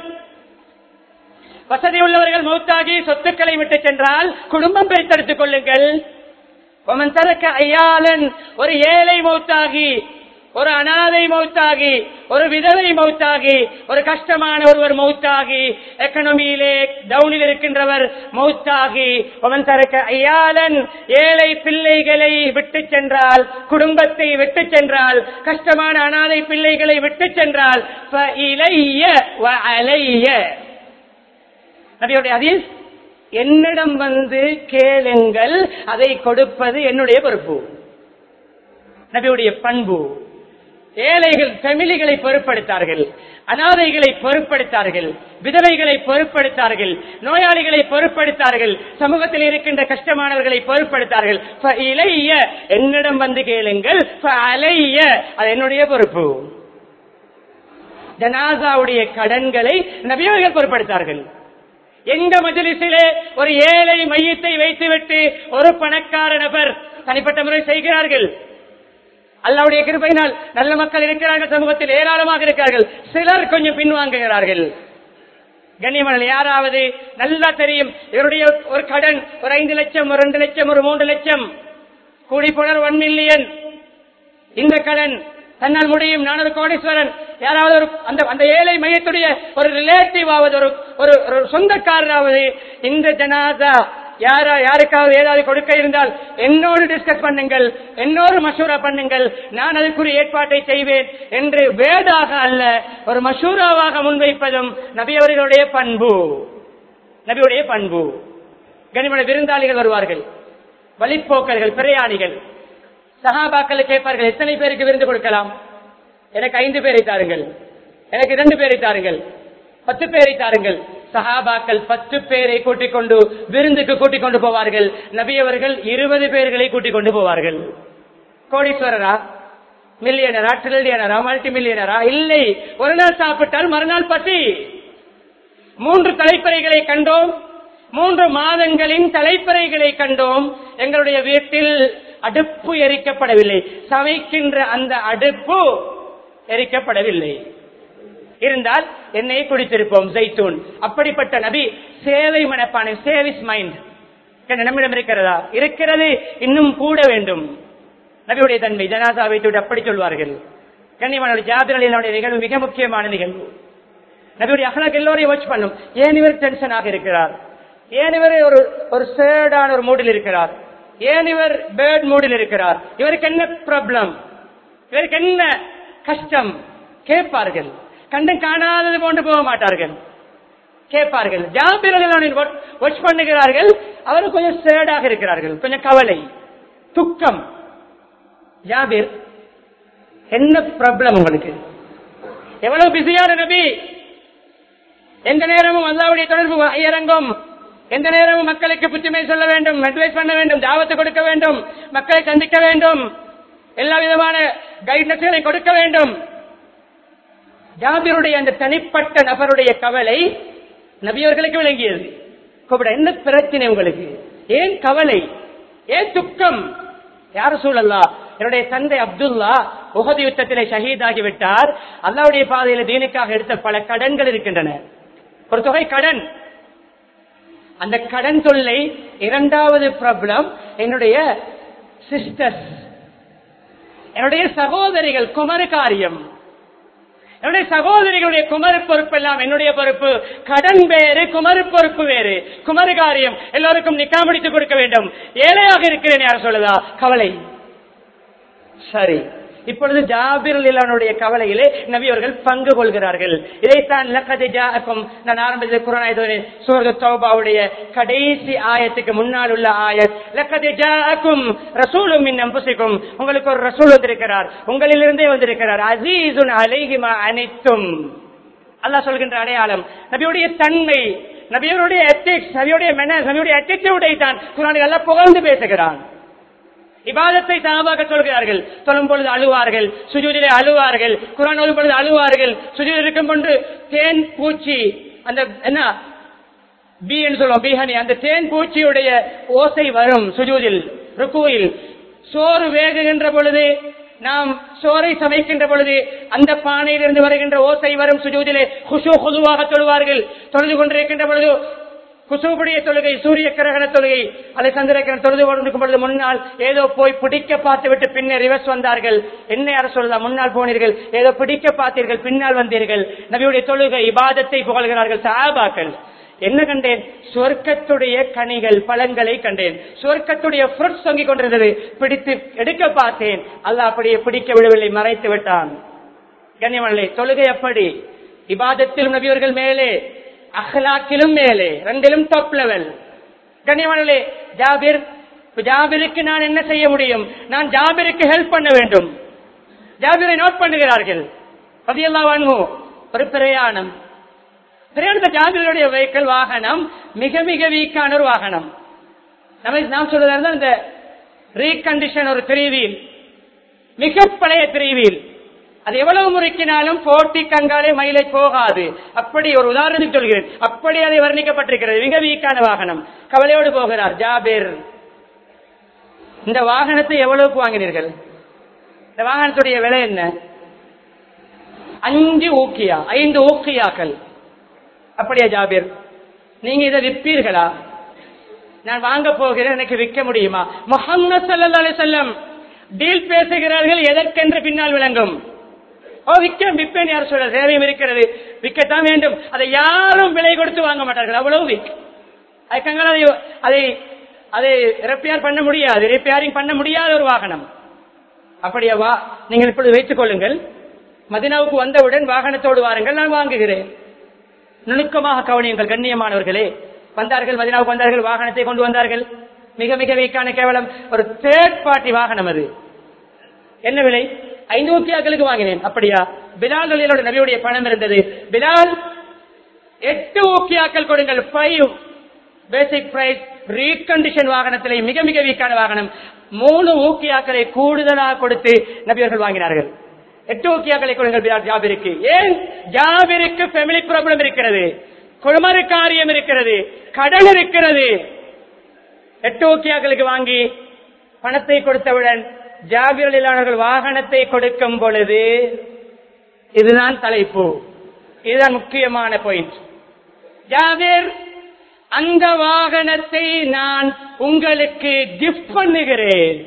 வசதி உள்ளவர்கள் மௌத்தாகி சொத்துக்களை விட்டு சென்றால் குடும்பம் பிரித்தெடுத்துக் கொள்ளுங்கள் ஒமன் தரக்க ஐயாளன் ஒரு ஏழை மௌத்தாகி ஒரு அனாதை மௌத்தாகி ஒரு விதவை மௌத்தாகி ஒரு கஷ்டமான ஒருவர் மௌத்தாகி எக்கனமியிலே டவுனில் இருக்கின்றவர் மௌத்தாகி அவன் தரக்க ஐயாளன் ஏழை பிள்ளைகளை விட்டு சென்றால் குடும்பத்தை விட்டு சென்றால் கஷ்டமான அனாதை பிள்ளைகளை விட்டு சென்றால் இளைய அலைய நபியுடைய ஹதீஸ் என்னிடம் வந்து கேளுங்கள் அதை கொடுப்பது என்னுடைய பொறுப்பு நபியுடைய பண்பு ஏழைகள் ஃபெமிலிகளை பொருட்படுத்தார்கள் அனாதைகளை பொருட்படுத்தார்கள் விதவைகளை பொருட்படுத்தார்கள் நோயாளிகளை பொருட்படுத்தார்கள் சமூகத்தில் இருக்கின்ற கஷ்டமானவர்களை பொருட்படுத்தார்கள் இளைய என்னிடம் வந்து கேளுங்கள் அலைய அது என்னுடைய பொறுப்பு ஜனாசாவுடைய கடன்களை நபியவர்கள் பொருட்படுத்தார்கள் எங்க மஜலிசிலே ஒரு ஏழை மையத்தை வைத்துவிட்டு ஒரு பணக்கார நபர் தனிப்பட்ட முறை செய்கிறார்கள் அல்லாவுடைய கிருபையினால் நல்ல மக்கள் இருக்கிறார்கள் சமூகத்தில் ஏராளமாக இருக்கிறார்கள் சிலர் கொஞ்சம் பின்வாங்குகிறார்கள் கண்ணியமனல் யாராவது நல்லா தெரியும் இவருடைய ஒரு கடன் ஒரு ஐந்து லட்சம் ஒரு ரெண்டு லட்சம் ஒரு மூன்று லட்சம் கூடி போனர் ஒன் மில்லியன் இந்த கடன் தன்னால் முடியும் நான் ஒரு கோடீஸ்வரன் யாராவது ஒரு அந்த அந்த ஏழை மையத்துடைய ஒரு ரிலேட்டிவ் ஆவது ஒரு ஒரு ஒரு சொந்தக்காரராவது இந்த ஜனாதா யாரா யாருக்காவது ஏதாவது கொடுக்க இருந்தால் என்னோடு டிஸ்கஸ் பண்ணுங்கள் என்னோடு மசூரா பண்ணுங்கள் நான் அதுக்குரிய ஏற்பாட்டை செய்வேன் என்று வேடாக அல்ல ஒரு மசூராவாக முன்வைப்பதும் நபியவர்களுடைய பண்பு நபியுடைய பண்பு கனிமன விருந்தாளிகள் வருவார்கள் வழிப்போக்கர்கள் பிரயாணிகள் சகாபாக்கள் கேட்பார்கள் எத்தனை பேருக்கு விருந்து கொடுக்கலாம் எனக்கு ஐந்து பேரை தாருங்கள் எனக்கு இரண்டு பேரை தாருங்கள் பத்து பேரை தாருங்கள் சஹாபாக்கள் பத்து பேரை கூட்டிக் கொண்டு விருந்துக்கு கூட்டிக் கொண்டு போவார்கள் நபியவர்கள் இருபது பேர்களை கூட்டிக் கொண்டு போவார்கள் கோடீஸ்வரரா மில்லியனரா ட்ரில்லியனரா மல்டி மில்லியனரா இல்லை ஒரு நாள் சாப்பிட்டால் மறுநாள் பசி மூன்று தலைப்பறைகளை கண்டோம் மூன்று மாதங்களின் தலைப்பறைகளை கண்டோம் எங்களுடைய வீட்டில் அடுப்பு எரிக்கப்படவில்லை சமைக்கின்ற அந்த அடுப்பு எரிக்கப்படவில்லை இருந்தால் என்னை குடித்திருப்போம் ஜெய்தூன் அப்படிப்பட்ட நபி சேவை மனப்பானை சேவிஸ் மைண்ட் நம்மிடம் இருக்கிறதா இருக்கிறது இன்னும் கூட வேண்டும் நபியுடைய தன்மை ஜனாசா வைத்து அப்படி சொல்வார்கள் கண்ணியமான ஜாபிரலினுடைய நிகழ்வு மிக முக்கியமான நிகழ்வு நபியுடைய அகலாக் எல்லோரையும் வாட்ச் பண்ணும் ஏன் இவர் டென்ஷனாக இருக்கிறார் ஏன் இவர் ஒரு ஒரு சேடான ஒரு மூடில் இருக்கிறார் ஏன் இவர் பேர்ட் மூடில் இருக்கிறார் இவருக்கு என்ன ப்ராப்ளம் இவருக்கு என்ன கஷ்டம் கேட்பார்கள் கண்டு காணாதது போன்று போக மாட்டார்கள் கேட்பார்கள் ஜாபிரர்கள் வாட்ச் பண்ணுகிறார்கள் அவர் கொஞ்சம் சேடாக இருக்கிறார்கள் கொஞ்சம் கவலை துக்கம் ஜாபிர் என்ன ப்ராப்ளம் உங்களுக்கு எவ்வளவு பிஸியான நபி எந்த நேரமும் அல்லாவுடைய தொடர்பு இறங்கும் எந்த நேரமும் மக்களுக்கு புத்திமை சொல்ல வேண்டும் அட்வைஸ் பண்ண வேண்டும் தாவத்து கொடுக்க வேண்டும் மக்களை சந்திக்க வேண்டும் எல்லா விதமான கைட்னஸ்களை கொடுக்க வேண்டும் ஜாபிருடைய அந்த தனிப்பட்ட நபருடைய கவலை நபியவர்களுக்கு விளங்கியது கூப்பிட என்ன பிரச்சனை உங்களுக்கு ஏன் கவலை ஏன் துக்கம் யார சூழல்லா என்னுடைய தந்தை அப்துல்லா உகதி யுத்தத்திலே ஷஹீதாகிவிட்டார் அல்லாவுடைய பாதையில தீனுக்காக எடுத்த பல கடன்கள் இருக்கின்றன ஒரு தொகை கடன் அந்த கடன் தொல்லை இரண்டாவது ப்ராப்ளம் என்னுடைய சிஸ்டர்ஸ் என்னுடைய சகோதரிகள் குமர காரியம் என்னுடைய சகோதரிகளுடைய குமரு பொறுப்பு எல்லாம் என்னுடைய பொறுப்பு கடன் வேறு குமரு பொறுப்பு வேறு குமரு காரியம் எல்லோருக்கும் நிக்கா முடித்து கொடுக்க வேண்டும் ஏழையாக இருக்கிறேன் யார் சொல்லுதா கவலை சரி இப்பொழுது ஜாபிர் இல்லானுடைய கவலையிலே நபி அவர்கள் பங்கு கொள்கிறார்கள் இதைத்தான் லக்கதி ஜாக்கும் நான் ஆரம்பித்த குரானாயத்தோனே சூரத் தௌபாவுடைய கடைசி ஆயத்துக்கு முன்னால் உள்ள ஆயத் லக்கதி ஜாக்கும் ரசூலும் மின் அம்புசிக்கும் உங்களுக்கு ஒரு ரசூல் வந்திருக்கிறார் உங்களிலிருந்தே வந்திருக்கிறார் அசீசுன் அலைகிமா அனைத்தும் அல்லாஹ் சொல்கின்ற அடையாளம் நபியுடைய தன்மை நபியருடைய எத்திக்ஸ் நபியுடைய மெனஸ் நபியுடைய அட்டிடியூடை தான் குரானில் எல்லாம் புகழ்ந்து பேசுகிறான் இபாதத்தை சாபாக சொல்கிறார்கள் சொல்லும் பொழுது அழுவார்கள் சுஜூதிலே அழுவார்கள் குரான் ஓதும் பொழுது அழுவார்கள் சுஜூதில் இருக்கும் பொழுது தேன் பூச்சி அந்த என்ன பி என்று சொல்லுவோம் பீஹனி அந்த தேன் பூச்சியுடைய ஓசை வரும் சுஜூதில் ருக்குவில் சோறு வேகுகின்ற பொழுது நாம் சோறை சமைக்கின்ற பொழுது அந்த பானையிலிருந்து வருகின்ற ஓசை வரும் சுஜூதிலே குஷு குதுவாக தொழுவார்கள் தொழுது கொண்டிருக்கின்ற பொழுது குசுபுடைய தொழுகை சூரிய கிரகண தொழுகை அதை சந்திரகிரகண தொழுது கொண்டிருக்கும் பொழுது முன்னால் ஏதோ போய் பிடிக்க பார்த்து விட்டு பின்னர் ரிவர்ஸ் வந்தார்கள் என்ன யார சொல்லலாம் முன்னால் போனீர்கள் ஏதோ பிடிக்க பார்த்தீர்கள் பின்னால் வந்தீர்கள் நபியுடைய தொழுகை இபாதத்தை புகழ்கிறார்கள் சாபாக்கள் என்ன கண்டேன் சொர்க்கத்துடைய கனிகள் பழங்களை கண்டேன் சொர்க்கத்துடைய ஃப்ரூட்ஸ் தொங்கிக் கொண்டிருந்தது பிடித்து எடுக்க பார்த்தேன் அல்லாஹ் அப்படியே பிடிக்க விடவில்லை மறைத்து விட்டான் கண்ணியமல்லை தொழுகை எப்படி இபாதத்திலும் நபியவர்கள் மேலே அஹ்லாக்கிலும் மேலே ரெண்டிலும் டாப் லெவல் கண்ணியமல்லே ஜாபிர் ஜாபிருக்கு நான் என்ன செய்ய முடியும் நான் ஜாபிருக்கு ஹெல்ப் பண்ண வேண்டும் ஜாபிரை நோட் பண்ணுகிறார்கள் பதியல்லா வாங்குவோம் ஒரு பிரயாணம் பிரயாணத்தை ஜாபிர்களுடைய வெஹிக்கல் வாகனம் மிக மிக வீக்கான ஒரு வாகனம் நம்ம நாம் சொல்றதா இந்த ரீகண்டிஷன் ஒரு திரிவீல் மிக பழைய திரிவீல் அது எவ்வளவு முறுக்கினாலும் போட்டி கங்காலே மைலேஜ் போகாது அப்படி ஒரு உதாரணத்துக்கு சொல்கிறேன் அப்படி அதை வர்ணிக்கப்பட்டிருக்கிறது மிக வீக்கான வாகனம் கவலையோடு போகிறார் ஜாபேர் இந்த வாகனத்தை எவ்வளவுக்கு வாங்கினீர்கள் இந்த வாகனத்துடைய விலை என்ன அஞ்சு ஊக்கியா ஐந்து ஊக்கியாக்கள் அப்படியா ஜாபீர் நீங்க இதை விற்பீர்களா நான் வாங்க போகிறேன் எனக்கு விற்க முடியுமா முகமது சல்லா செல்லம் டீல் பேசுகிறார்கள் எதற்கென்று பின்னால் விளங்கும் ஓ விற்க விற்பேன் யார் சொல்ற தேவையும் இருக்கிறது விற்கத்தான் வேண்டும் அதை யாரும் விலை கொடுத்து வாங்க மாட்டார்கள் அவ்வளவு விக் அதுக்காக அதை அதை அதை ரிப்பேர் பண்ண முடியாது ரிப்பேரிங் பண்ண முடியாத ஒரு வாகனம் அப்படியா வா நீங்கள் இப்பொழுது வைத்துக் கொள்ளுங்கள் மதினாவுக்கு வந்தவுடன் வாகனத்தோடு வாருங்கள் நான் வாங்குகிறேன் நுணுக்கமாக கவனியுங்கள் கண்ணியமானவர்களே வந்தார்கள் மதினாவுக்கு வந்தார்கள் வாகனத்தை கொண்டு வந்தார்கள் மிக மிக வீக்கான கேவலம் ஒரு தேர்ட் பார்ட்டி வாகனம் அது என்ன விலை ஐந்து ஊக்கியாக்களுக்கு வாங்கினேன் அப்படியா பிலால் அலியோட நபியுடைய பணம் இருந்தது பிலால் எட்டு ஊக்கியாக்கள் கொடுங்கள் ஃபைவ் பேசிக் பிரைஸ் ரீகண்டிஷன் வாகனத்திலே மிக மிக வீக்கான வாகனம் மூணு ஊக்கியாக்களை கூடுதலாக கொடுத்து நபியர்கள் வாங்கினார்கள் எட்டு ஊக்கியாக்களை கொடுங்கள் பிலால் ஜாபிருக்கு ஏன் ஜாபிருக்கு ஃபேமிலி ப்ராப்ளம் இருக்கிறது குழுமறு காரியம் இருக்கிறது கடன் இருக்கிறது எட்டு ஊக்கியாக்களுக்கு வாங்கி பணத்தை கொடுத்தவுடன் ஜாபிரலிலானவர்கள் வாகனத்தை கொடுக்கும் பொழுது இதுதான் தலைப்பு இதுதான் முக்கியமான பாயிண்ட் ஜாபீர் அந்த வாகனத்தை நான் உங்களுக்கு கிஃப்ட் பண்ணுகிறேன்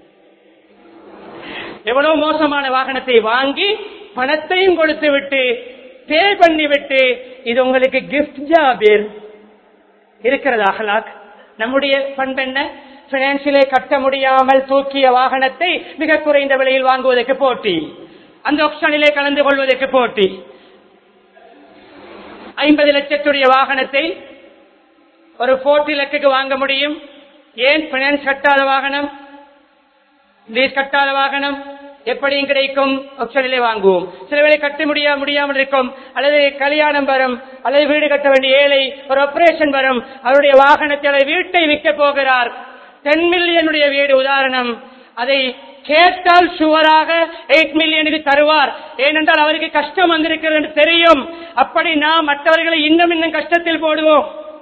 எவ்வளவு மோசமான வாகனத்தை வாங்கி பணத்தையும் கொடுத்து விட்டு பே பண்ணிவிட்டு இது உங்களுக்கு கிஃப்ட் ஜாபீர் இருக்கிறது அகலாக் நம்முடைய பண்பென்ன பினான்சியலை கட்ட முடியாமல் தூக்கிய வாகனத்தை மிக குறைந்த விலையில் வாங்குவதற்கு போட்டி அந்த ஆப்ஷனிலே கலந்து கொள்வதற்கு போட்டி ஐம்பது லட்சத்துடைய வாகனத்தை ஒரு போர்ட்டி லட்சத்துக்கு வாங்க முடியும் ஏன் பினான்ஸ் கட்டாத வாகனம் லீஸ் கட்டாத வாகனம் எப்படியும் கிடைக்கும் ஆப்ஷனிலே வாங்குவோம் சில வேளை கட்ட முடியா முடியாமல் இருக்கும் அல்லது கல்யாணம் வரும் அல்லது வீடு கட்ட வேண்டிய ஏழை ஒரு ஆபரேஷன் வரும் அவருடைய வாகனத்தை அல்லது வீட்டை விற்க போகிறார் டென் மில்லியனுடைய வீடு உதாரணம் அதை கேட்டால் சுவராக எயிட் மில்லியனுக்கு தருவார் ஏனென்றால் அவருக்கு கஷ்டம் வந்திருக்கிறது என்று தெரியும் அப்படி நாம் மற்றவர்களை இன்னும் இன்னும் கஷ்டத்தில் போடுவோம்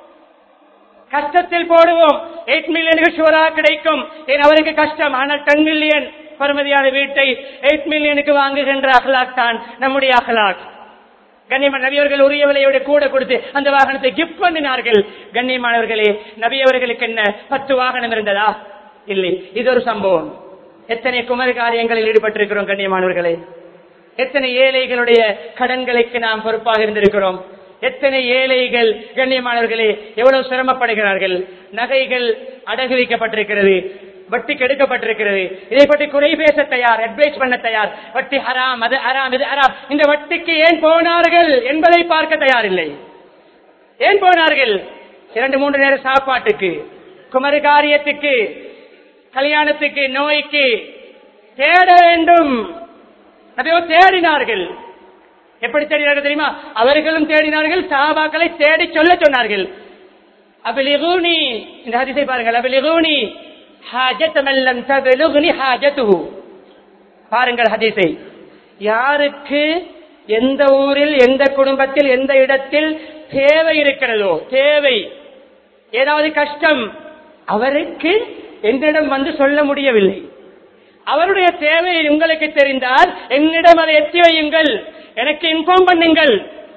கஷ்டத்தில் போடுவோம் எயிட் மில்லியனுக்கு சுவராக கிடைக்கும் ஏன் அவருக்கு கஷ்டம் ஆனால் டென் மில்லியன் பருமதியான வீட்டை எயிட் மில்லியனுக்கு வாங்குகின்ற அகலாக் தான் நம்முடைய அகலாக் கண்ணியமான நபியவர்கள் உரிய விலையோட கூட கொடுத்து அந்த வாகனத்தை கிஃப்ட் பண்ணினார்கள் கண்ணியமானவர்களே நபியவர்களுக்கு என்ன பத்து வாகனம் இருந்ததா இல்லை இது ஒரு சம்பவம் எத்தனை குமர காரியங்களில் ஈடுபட்டிருக்கிறோம் கண்ணியமானவர்களே எத்தனை ஏழைகளுடைய கடன்களுக்கு நாம் பொறுப்பாக இருந்திருக்கிறோம் எத்தனை ஏழைகள் கண்ணியமானவர்களே எவ்வளவு சிரமப்படுகிறார்கள் நகைகள் அடகு வைக்கப்பட்டிருக்கிறது வட்டி கெடுக்கப்பட்டிருக்கிறது இதை பற்றி குறை பேச தயார் அட்வைஸ் பண்ண தயார் வட்டி ஹராம் அது ஹராம் இது ஹராம் இந்த வட்டிக்கு ஏன் போனார்கள் என்பதை பார்க்க தயாரில்லை ஏன் போனார்கள் இரண்டு மூன்று நேர சாப்பாட்டுக்கு குமரி காரியத்துக்கு கல்யாணத்துக்கு நோய்க்கு தேட வேண்டும் அதையோ தேடினார்கள் எப்படி தேடினார்கள் தெரியுமா அவர்களும் தேடினார்கள் சாபாக்களை தேடி சொல்ல சொன்னார்கள் அபிலிகூனி இந்த ஹதிசை பாருங்கள் அபிலிகூனி ஹாஜத் மல்லம் தபிலுகுனி ஹாஜத்துஹு பாருங்கள் ஹதீஸை யாருக்கு எந்த ஊரில் எந்த குடும்பத்தில் எந்த இடத்தில் தேவை இருக்கிறதோ தேவை ஏதாவது கஷ்டம் அவருக்கு என்னிடம் வந்து சொல்ல முடியவில்லை அவருடைய தேவை உங்களுக்கு தெரிந்தால் என்னிடம் அதை எத்தி வையுங்கள் எனக்கு இன்ஃபார்ம் பண்ணுங்கள்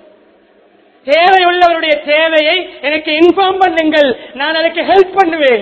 தேவை உள்ளவருடைய தேவையை எனக்கு இன்ஃபார்ம் பண்ணுங்கள் நான் அதுக்கு ஹெல்ப் பண்ணுவேன்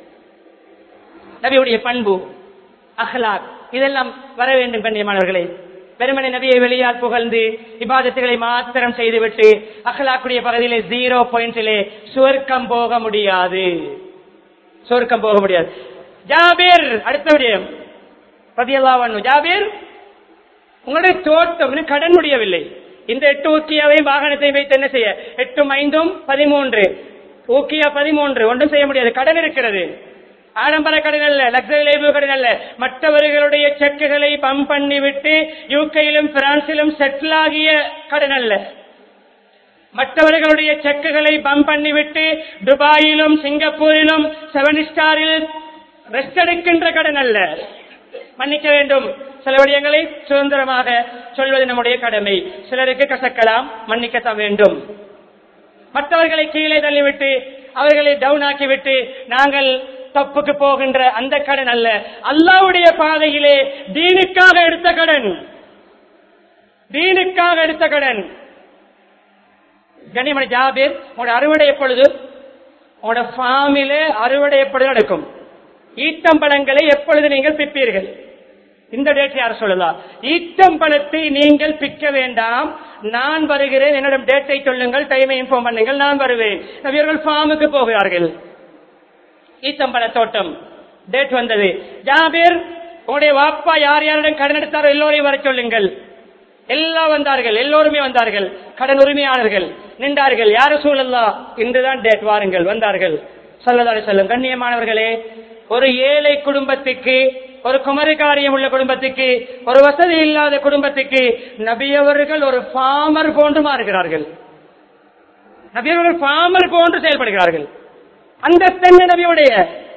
நபியுடைய பண்பு அஹ்லாக் இதெல்லாம் வர வேண்டும் கண்ணியமானவர்களே பெருமனை நபியை வெளியால் புகழ்ந்து இபாதத்துகளை மாத்திரம் செய்துவிட்டு அஹ்லாக்குடைய பகுதியிலே ஜீரோ பாயிண்ட்ஸிலே சுவர்க்கம் போக முடியாது சுவர்க்கம் போக முடியாது ஜாபீர் அடுத்த விடயம் பதியல்லாவண்ணு ஜாபீர் உங்களுடைய தோட்டம் இன்னும் கடன் முடியவில்லை இந்த எட்டு ஊக்கியாவையும் வாகனத்தை வைத்து என்ன செய்ய எட்டும் ஐந்தும் பதிமூன்று ஊக்கியா பதிமூன்று ஒன்றும் செய்ய முடியாது கடன் இருக்கிறது ஆடம்பர கடன் அல்ல லக்ஸரி லைஃப் கடன் அல்ல மற்றவர்களுடைய செக்குகளை பம்ப் பண்ணிவிட்டு யூகையிலும் பிரான்சிலும் செட்டில் ஆகிய கடன் அல்ல மற்றவர்களுடைய செக்குகளை பம்ப் பண்ணிவிட்டு துபாயிலும் சிங்கப்பூரிலும் செவன் ஸ்டாரில் ரெஸ்ட் எடுக்கின்ற கடன் அல்ல மன்னிக்க வேண்டும் சில விடயங்களை சுதந்திரமாக சொல்வது நம்முடைய கடமை சிலருக்கு கசக்கலாம் மன்னிக்கத்தான் வேண்டும் மற்றவர்களை கீழே தள்ளிவிட்டு அவர்களை டவுன் ஆக்கிவிட்டு நாங்கள் தப்புக்கு போகின்ற அந்த கடன் அல்ல அல்லாவுடைய பாதையிலே தீனுக்காக எடுத்த கடன் தீனுக்காக எடுத்த கடன் கனிமணி ஜாபீர் உங்களோட அறுவடை எப்பொழுது உங்களோட ஃபார்மிலே அறுவடை எப்பொழுது நடக்கும் ஈட்டம்பழங்களை எப்பொழுது நீங்கள் பிப்பீர்கள் இந்த டேட் யார் சொல்லலாம் ஈட்டம்பழத்தை நீங்கள் பிக்க வேண்டாம் நான் வருகிறேன் என்னிடம் டேட்டை சொல்லுங்கள் டைமை இன்ஃபார்ம் பண்ணுங்கள் நான் வருவேன் நபியர்கள் ஃபார்முக்கு போகிறார்கள் ஈத்தம்பழ தோட்டம் டேட் வந்தது ஜாபீர் உங்களுடைய வாப்பா யார் யாரிடம் கடன் எடுத்தாரோ எல்லோரையும் வர சொல்லுங்கள் எல்லாம் வந்தார்கள் எல்லோருமே வந்தார்கள் கடன் உரிமையாளர்கள் நின்றார்கள் யார சூழல்லா இன்றுதான் டேட் வாருங்கள் வந்தார்கள் சொல்லதாலே சொல்லும் கண்ணியமானவர்களே ஒரு ஏழை குடும்பத்துக்கு ஒரு குமரி காரியம் உள்ள குடும்பத்துக்கு ஒரு வசதி இல்லாத குடும்பத்துக்கு நபியவர்கள் ஒரு ஃபார்மர் போன்று மாறுகிறார்கள் நபியவர்கள் ஃபார்மர் போன்று செயல்படுகிறார்கள் அந்த தென்ன நபியுடைய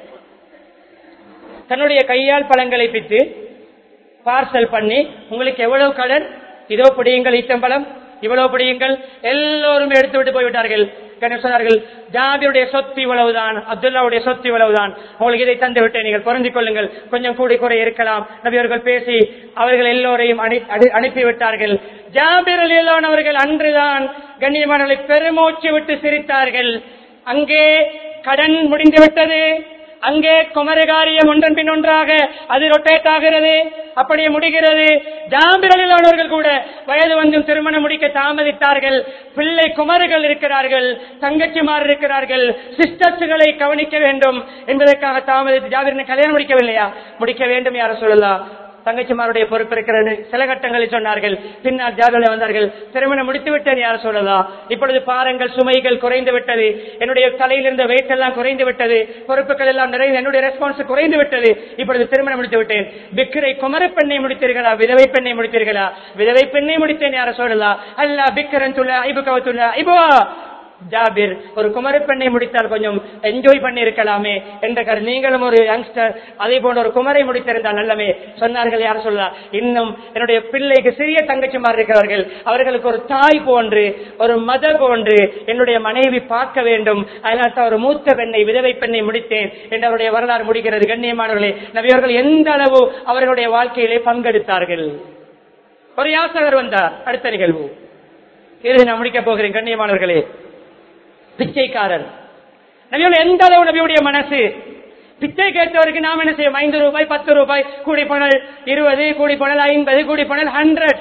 தன்னுடைய கையால் பழங்களை பித்து பார்சல் பண்ணி உங்களுக்கு எவ்வளவு கடன் இதோ பிடியுங்கள் ஈத்தம்பழம் இவ்வளவு பிடியுங்கள் எல்லோரும் எடுத்து விட்டு போய்விட்டார்கள் என்ன சொன்னார்கள் ஜாபியுடைய சொத்து இவ்வளவுதான் அப்துல்லாவுடைய சொத்து இவ்வளவுதான் உங்களுக்கு இதை தந்து விட்டேன் நீங்கள் பொருந்திக் கொள்ளுங்கள் கொஞ்சம் கூடி குறை இருக்கலாம் நபியவர்கள் பேசி அவர்கள் எல்லோரையும் அனு- அனு- அனுப்பிவிட்டார்கள் ஜாபிர் அலிலான் அவர்கள் அன்றுதான் கண்ணியமானவர்களை பெருமூச்சு விட்டு சிரித்தார்கள் அங்கே கடன் முடிந்து விட்டது அங்கே குமரகாரியம் ஒன்றன் பின் ஒன்றாக அது ரொட்டேட் ஆகிறது அப்படியே முடிகிறது ஜாம்பிரலிலானவர்கள் கூட வயது வந்தும் திருமணம் முடிக்க தாமதித்தார்கள் பிள்ளை குமர்கள் இருக்கிறார்கள் தங்கச்சிமார் இருக்கிறார்கள் சிஸ்டர்ஸ்களை கவனிக்க வேண்டும் என்பதற்காக தாமதித்து ஜாபிரினை கல்யாணம் முடிக்கவில்லையா முடிக்க வேண்டும் யார சொல்லலாம் தங்கச்சிமாருடைய பொறுப்பு இருக்கிறது சில கட்டங்களில் சொன்னார்கள் பின்னால் ஜாதலை வந்தார்கள் திருமணம் முடித்து விட்டேன் யார் சொல்லலாம் இப்பொழுது பாருங்கள் சுமைகள் குறைந்து விட்டது என்னுடைய தலையில் இருந்த வெயிட் எல்லாம் குறைந்து விட்டது பொறுப்புகள் எல்லாம் நிறைந்து என்னுடைய ரெஸ்பான்ஸ் குறைந்து விட்டது இப்பொழுது திருமணம் முடித்து விட்டேன் பிக்கரை குமர பெண்ணை முடித்தீர்களா விதவை பெண்ணை முடித்தீர்களா விதவை பெண்ணை முடித்தேன் யார சொல்லலாம் அல்ல பிக்கரன் துள்ள ஐபு கவத்துள்ள ஐபுவா ஜாபிர் ஒரு குமரி பெண்ணை முடித்தால் கொஞ்சம் என்ஜாய் பண்ணி இருக்கலாமே என்ற கரு நீங்களும் ஒரு யங்ஸ்டர் அதே போன்ற ஒரு குமரை முடித்திருந்தால் நல்லமே சொன்னார்கள் யார் சொல்லலாம் இன்னும் என்னுடைய பிள்ளைக்கு சிறிய தங்கச்சிமார் இருக்கிறார்கள் அவர்களுக்கு ஒரு தாய் போன்று ஒரு மத போன்று என்னுடைய மனைவி பார்க்க வேண்டும் அதனால் தான் ஒரு மூத்த பெண்ணை விதவை பெண்ணை முடித்தேன் என்று அவருடைய வரலாறு முடிக்கிறது கண்ணியமானவர்களே நபியவர்கள் எந்த அளவு அவர்களுடைய வாழ்க்கையிலே பங்கெடுத்தார்கள் ஒரு யாசகர் வந்தார் அடுத்த நிகழ்வு இறுதி நான் முடிக்கப் போகிறேன் கண்ணியமானவர்களே பிச்சைக்காரர் நபியோட எந்த அளவு நபியுடைய மனசு பிச்சை கேட்டவருக்கு நாம் என்ன செய்யும் ஐந்து ரூபாய் பத்து ரூபாய் கூடி போனல் இருபது கூடி போனல் ஐம்பது கூடி போனல் ஹண்ட்ரட்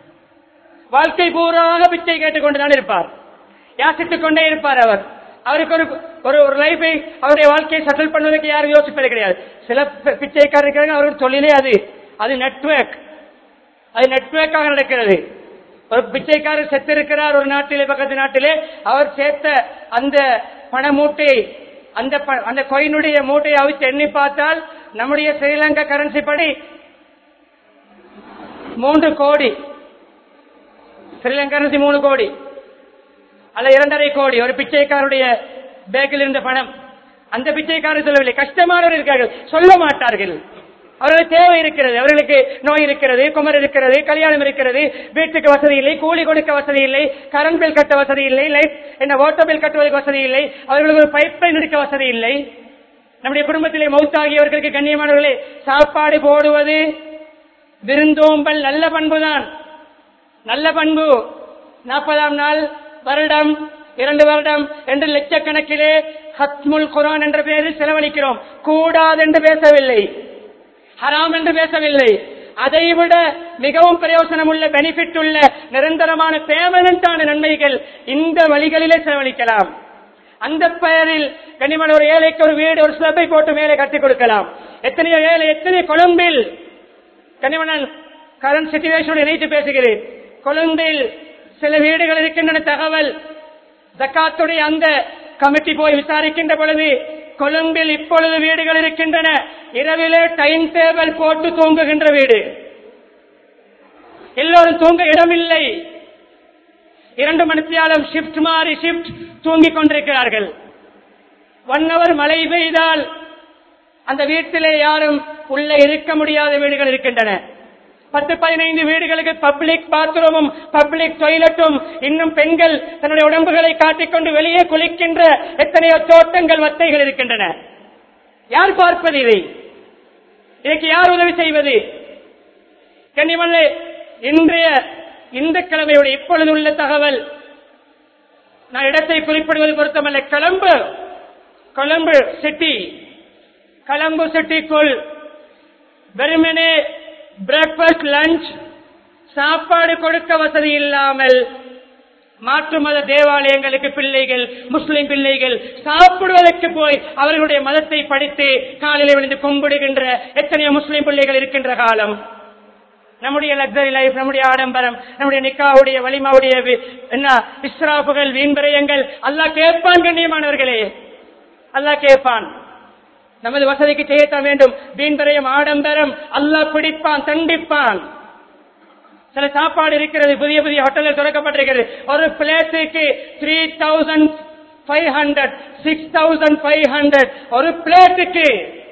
வாழ்க்கை பூராக பிச்சை கேட்டுக்கொண்டுதான் இருப்பார் யாசித்துக் கொண்டே இருப்பார் அவர் அவருக்கு ஒரு ஒரு ஒரு லைஃபை அவருடைய வாழ்க்கையை செட்டில் பண்ணுவதற்கு யாரும் யோசிப்பது கிடையாது சில பி- பிச்சைக்காரர் இருக்கிறாங்க அவருக்கு தொழிலே அது அது நெட்வொர்க் அது நெட்வொர்க்காக நடக்கிறது ஒரு பிச்சைக்காரர் செத்திருக்கிறார் ஒரு நாட்டிலே பக்கத்து நாட்டிலே அவர் சேர்த்த அந்த பண மூட்டையை அந்த ப- அந்த கொயினுடைய மூட்டையை அவிச்சு எண்ணி பார்த்தால் நம்முடைய ஸ்ரீலங்கா கரன்சி படி மூன்று கோடி ஸ்ரீலங்கா கரன்சி மூணு கோடி அல்ல இரண்டரை கோடி ஒரு பிச்சைக்காரருடைய பேக்கில் இருந்த பணம் அந்த பிச்சைக்காரர் சொல்லவில்லை கஷ்டமானவர் இருக்கார்கள் சொல்ல மாட்டார்கள் அவர்களுக்கு தேவை இருக்கிறது அவர்களுக்கு நோய் இருக்கிறது குமர் இருக்கிறது கல்யாணம் இருக்கிறது வீட்டுக்கு வசதி இல்லை கூலி கொடுக்க வசதி இல்லை கரண்ட் பில் கட்ட வசதி இல்லை லைட் என்ன வாட்டர் பில் கட்டுவதற்கு வசதி இல்லை அவர்களுக்கு ஒரு பைப் லைன் எடுக்க வசதி இல்லை நம்முடைய குடும்பத்திலே மௌத்தாகியவர்களுக்கு கண்ணியமானவர்களே சாப்பாடு போடுவது விருந்தோம்பல் நல்ல பண்புதான் நல்ல பண்பு நாற்பதாம் நாள் வருடம் இரண்டு வருடம் என்று லட்சக்கணக்கிலே ஹத்முல் குரான் என்ற பெயரில் செலவழிக்கிறோம் கூடாது என்று பேசவில்லை ஹராம் என்று பேசவில்லை அதைவிட மிகவும் பிரயோசனம் உள்ள பெனிஃபிட் உள்ள நிரந்தரமான பேமனண்டான நன்மைகள் இந்த வழிகளிலே செலவழிக்கலாம் அந்த பெயரில் கனிமன் ஒரு ஏழைக்கு ஒரு வீடு ஒரு ஸ்லப்பை போட்டு மேலே கட்டிக் கொடுக்கலாம் எத்தனையோ ஏழை எத்தனை கொழும்பில் கனிமணன் கரண்ட் சிச்சுவேஷன் இணைத்து பேசுகிறேன் கொழும்பில் சில வீடுகள் இருக்கின்றன தகவல் ஜக்காத்துடைய அந்த கமிட்டி போய் விசாரிக்கின்ற பொழுது கொழும்பில் இப்பொழுது வீடுகள் இருக்கின்றன இரவிலே டைம் டேபிள் போட்டு தூங்குகின்ற வீடு எல்லோரும் தூங்க இடமில்லை இரண்டு மணித்தியாலம் ஷிப்ட் மாறி ஷிப்ட் தூங்கிக் கொண்டிருக்கிறார்கள் ஒன் ஹவர் மழை பெய்தால் அந்த வீட்டிலே யாரும் உள்ளே இருக்க முடியாத வீடுகள் இருக்கின்றன பத்து பதினைந்து வீடுகளுக்கு பப்ளிக் பாத்ரூமும் பப்ளிக் டாய்லெட்டும் இன்னும் பெண்கள் தன்னுடைய உடம்புகளை காட்டிக்கொண்டு வெளியே குளிக்கின்ற எத்தனையோ தோட்டங்கள் வத்தைகள் இருக்கின்றன யார் பார்ப்பது இதை இதற்கு யார் உதவி செய்வது கன்னிமல்ல இன்றைய இந்த கிழமையுடைய இப்பொழுது உள்ள தகவல் நான் இடத்தை குறிப்பிடுவது பொருத்தமல்ல கொழும்பு கொழும்பு சிட்டி கொழும்பு சிட்டிக்குள் வெறுமனே பிரேக்பாஸ்ட் லஞ்ச் சாப்பாடு கொடுக்க வசதி இல்லாமல் மாற்று மத தேவாலயங்களுக்கு பிள்ளைகள் முஸ்லிம் பிள்ளைகள் சாப்பிடுவதற்கு போய் அவர்களுடைய மதத்தை படித்து காலையில் விழுந்து கும்பிடுகின்ற எத்தனையோ முஸ்லிம் பிள்ளைகள் இருக்கின்ற காலம் நம்முடைய லக்ஸரி லைஃப் நம்முடைய ஆடம்பரம் நம்முடைய நிக்காவுடைய வலிமாவுடைய வி- என்ன இஸ்ராப்புகள் வீண்பிரயங்கள் அல்லாஹ் கேட்பான் கண்ணியமானவர்களே அல்லாஹ் கேட்பான் நமது வசதிக்கு செய்யத்தான் வேண்டும் வீண்பரையும் ஆடம்பரம் அல்லாஹ் பிடிப்பான் தண்டிப்பான் சில சாப்பாடு இருக்கிறது புதிய புதிய ஹோட்டலில் திறக்கப்பட்டிருக்கிறது ஒரு பிளேட்டுக்கு three thousand five hundred six thousand five hundred ஒரு பிளேட்டுக்கு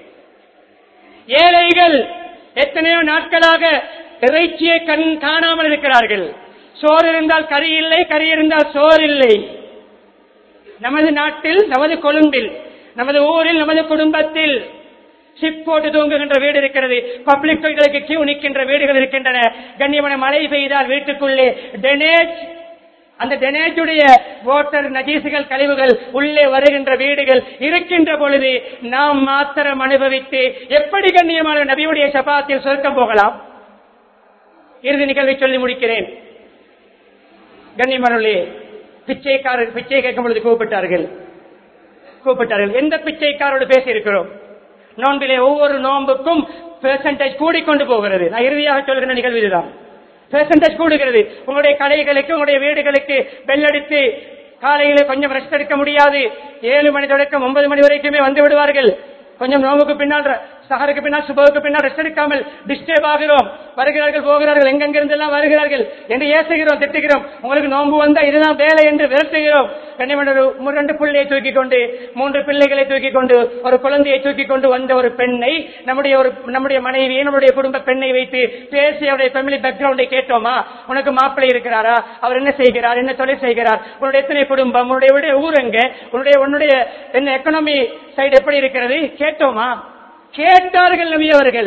ஏழைகள் எத்தனையோ நாட்களாக இறைச்சியை கண் காணாமல் இருக்கிறார்கள் சோறு இருந்தால் கறி இல்லை கறி இருந்தால் சோறு இல்லை நமது நாட்டில் நமது கொழும்பில் நமது ஊரில் நமது குடும்பத்தில் சிப் போட்டு தூங்குகின்ற வீடு இருக்கிறது பப்ளிக் டாய்லெட்டுக்கு கியூ நிற்கின்ற வீடுகள் இருக்கின்றன கண்ணியமான மழை பெய்தால் வீட்டுக்குள்ளே டெனேஜ் அந்த டெனேஜுடைய வாட்டர் நஜீசுகள் கழிவுகள் உள்ளே வருகின்ற வீடுகள் இருக்கின்ற பொழுது நாம் மாத்திரம் அனுபவித்து எப்படி கண்ணியமான நபியுடைய சபாத்தில் சொர்க்கம் போகலாம் இறுதி நிகழ்வை சொல்லி முடிக்கிறேன் கண்ணியமானே பிச்சைக்காரர் பிச்சை கேட்கும் பொழுது கூப்பிட்டார்கள் கூப்பிட்டார்கள் எந்த பிச்சைக்காரோடு பேசி இருக்கிறோம் நோன்பிலே ஒவ்வொரு நோன்புக்கும் பெர்சன்டேஜ் கூடிக்கொண்டு போகிறது நான் இறுதியாக சொல்கிற நிகழ்வு இதுதான் பெர்சன்டேஜ் கூடுகிறது உங்களுடைய கடைகளுக்கு உங்களுடைய வீடுகளுக்கு பெல்லடித்து காலையில கொஞ்சம் ரெஸ்ட் எடுக்க முடியாது ஏழு மணி தொடக்கம் ஒன்பது மணி வரைக்குமே வந்து விடுவார்கள் கொஞ்சம் நோம்புக்கு பின்னால் சஹருக்கு பின்னால் சுபவுக்கு பின்னால் ரெஸ்ட் எடுக்காமல் டிஸ்டர்ப் ஆகிறோம் வருகிறார்கள் போகிறார்கள் எங்கெங்கிருந்து எல்லாம் வருகிறார்கள் என்று ஏசுகிறோம் திட்டுகிறோம் உங்களுக்கு நோன்பு வந்தா இதுதான் வேலை என்று விரட்டுகிறோம் கண்ணியமான ஒரு ரெண்டு பிள்ளையை தூக்கி கொண்டு மூன்று பிள்ளைகளை தூக்கி கொண்டு ஒரு குழந்தையை தூக்கி கொண்டு வந்த ஒரு பெண்ணை நம்முடைய ஒரு நம்முடைய மனைவியை நம்முடைய குடும்ப பெண்ணை வைத்து பேசி அவருடைய ஃபேமிலி பேக்ரவுண்டை கேட்டோமா உனக்கு மாப்பிள்ளை இருக்கிறாரா அவர் என்ன செய்கிறார் என்ன தொழில் செய்கிறார் உன்னுடைய எத்தனை குடும்பம் உன்னுடைய வீடு ஊர் எங்க உன்னுடைய உன்னுடைய என்ன எக்கனாமி சைடு எப்படி இருக்கிறது கேட்டோமா கேட்டார்கள் நபி அவர்கள்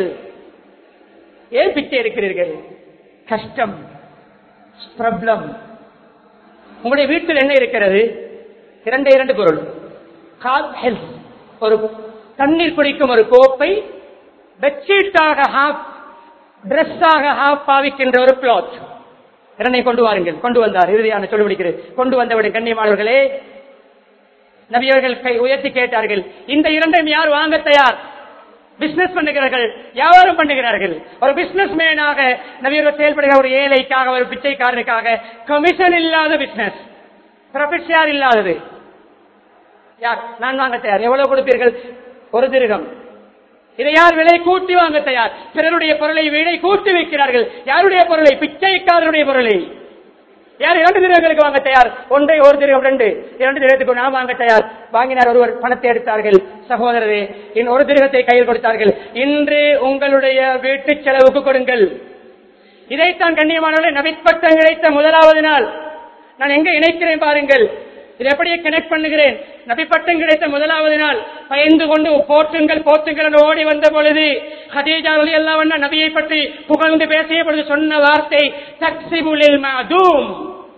ஏன் பிச்சை இருக்கிறீர்கள் கஷ்டம் ப்ராப்ளம் உங்களுடைய வீட்டில் என்ன இருக்கிறது இரண்டு இரண்டு பொருள் கால் ஹெல்த் ஒரு தண்ணீர் குடிக்கும் ஒரு கோப்பை பெட்ஷீட்டாக ஹாஃப் டிரெஸ்ஸாக ஹாஃப் பாவிக்கின்ற ஒரு கிளாத் இரண்டை கொண்டு வாருங்கள் கொண்டு வந்தார் இறுதியான சொல்லி முடிக்கிறது கொண்டு வந்தவுடன் கண்ணியமானவர்களே நபியவர்கள் கை உயர்த்தி கேட்டார்கள் இந்த இரண்டையும் யார் வாங்க தயார் பிசினஸ் பண்ணுகிறார்கள் வியாபாரம் பண்ணுகிறார்கள் ஒரு பிசினஸ் மேனாக நபியர்கள் செயல்படுகிற ஒரு ஏழைக்காக ஒரு பிச்சைக்காரனுக்காக கமிஷன் இல்லாத பிசினஸ் ப்ராஃபிட் ஷேர் இல்லாதது யார் நான் வாங்க தயார் எவ்வளவு கொடுப்பீர்கள் ஒரு திருகம் இதை யார் விலை கூட்டி வாங்க தயார் பிறருடைய பொருளை விலை கூட்டி வைக்கிறார்கள் யாருடைய பொருளை பிச்சைக்காரருடைய பொருளை யார் இரண்டு திருகங்களுக்கு வாங்க தயார் ஒன்றை ஒரு திருகம் ரெண்டு இரண்டு திருகத்துக்கு நான் வாங்க தயார் வாங்கினார் ஒருவர் பணத்தை எடுத்தார்கள் சகோதரரே இன் ஒரு திருகத்தை கையில் கொடுத்தார்கள் இன்று உங்களுடைய வீட்டு செலவுக்கு கொடுங்கள் இதைத்தான் கண்ணியமானவர்களே நபிப்பட்டம் கிடைத்த முதலாவது நாள் நான் எங்க இணைக்கிறேன் பாருங்கள் இதை எப்படியே கனெக்ட் பண்ணுகிறேன் நபிப்பட்டம் கிடைத்த முதலாவது நாள் பயந்து கொண்டு போற்றுங்கள் போற்றுங்கள் என்று ஓடி வந்த பொழுது ஹதீஜா அலி எல்லாம் நபியை பற்றி புகழ்ந்து பேசிய பொழுது சொன்ன வார்த்தை தக்சிபுலில் மாதூம்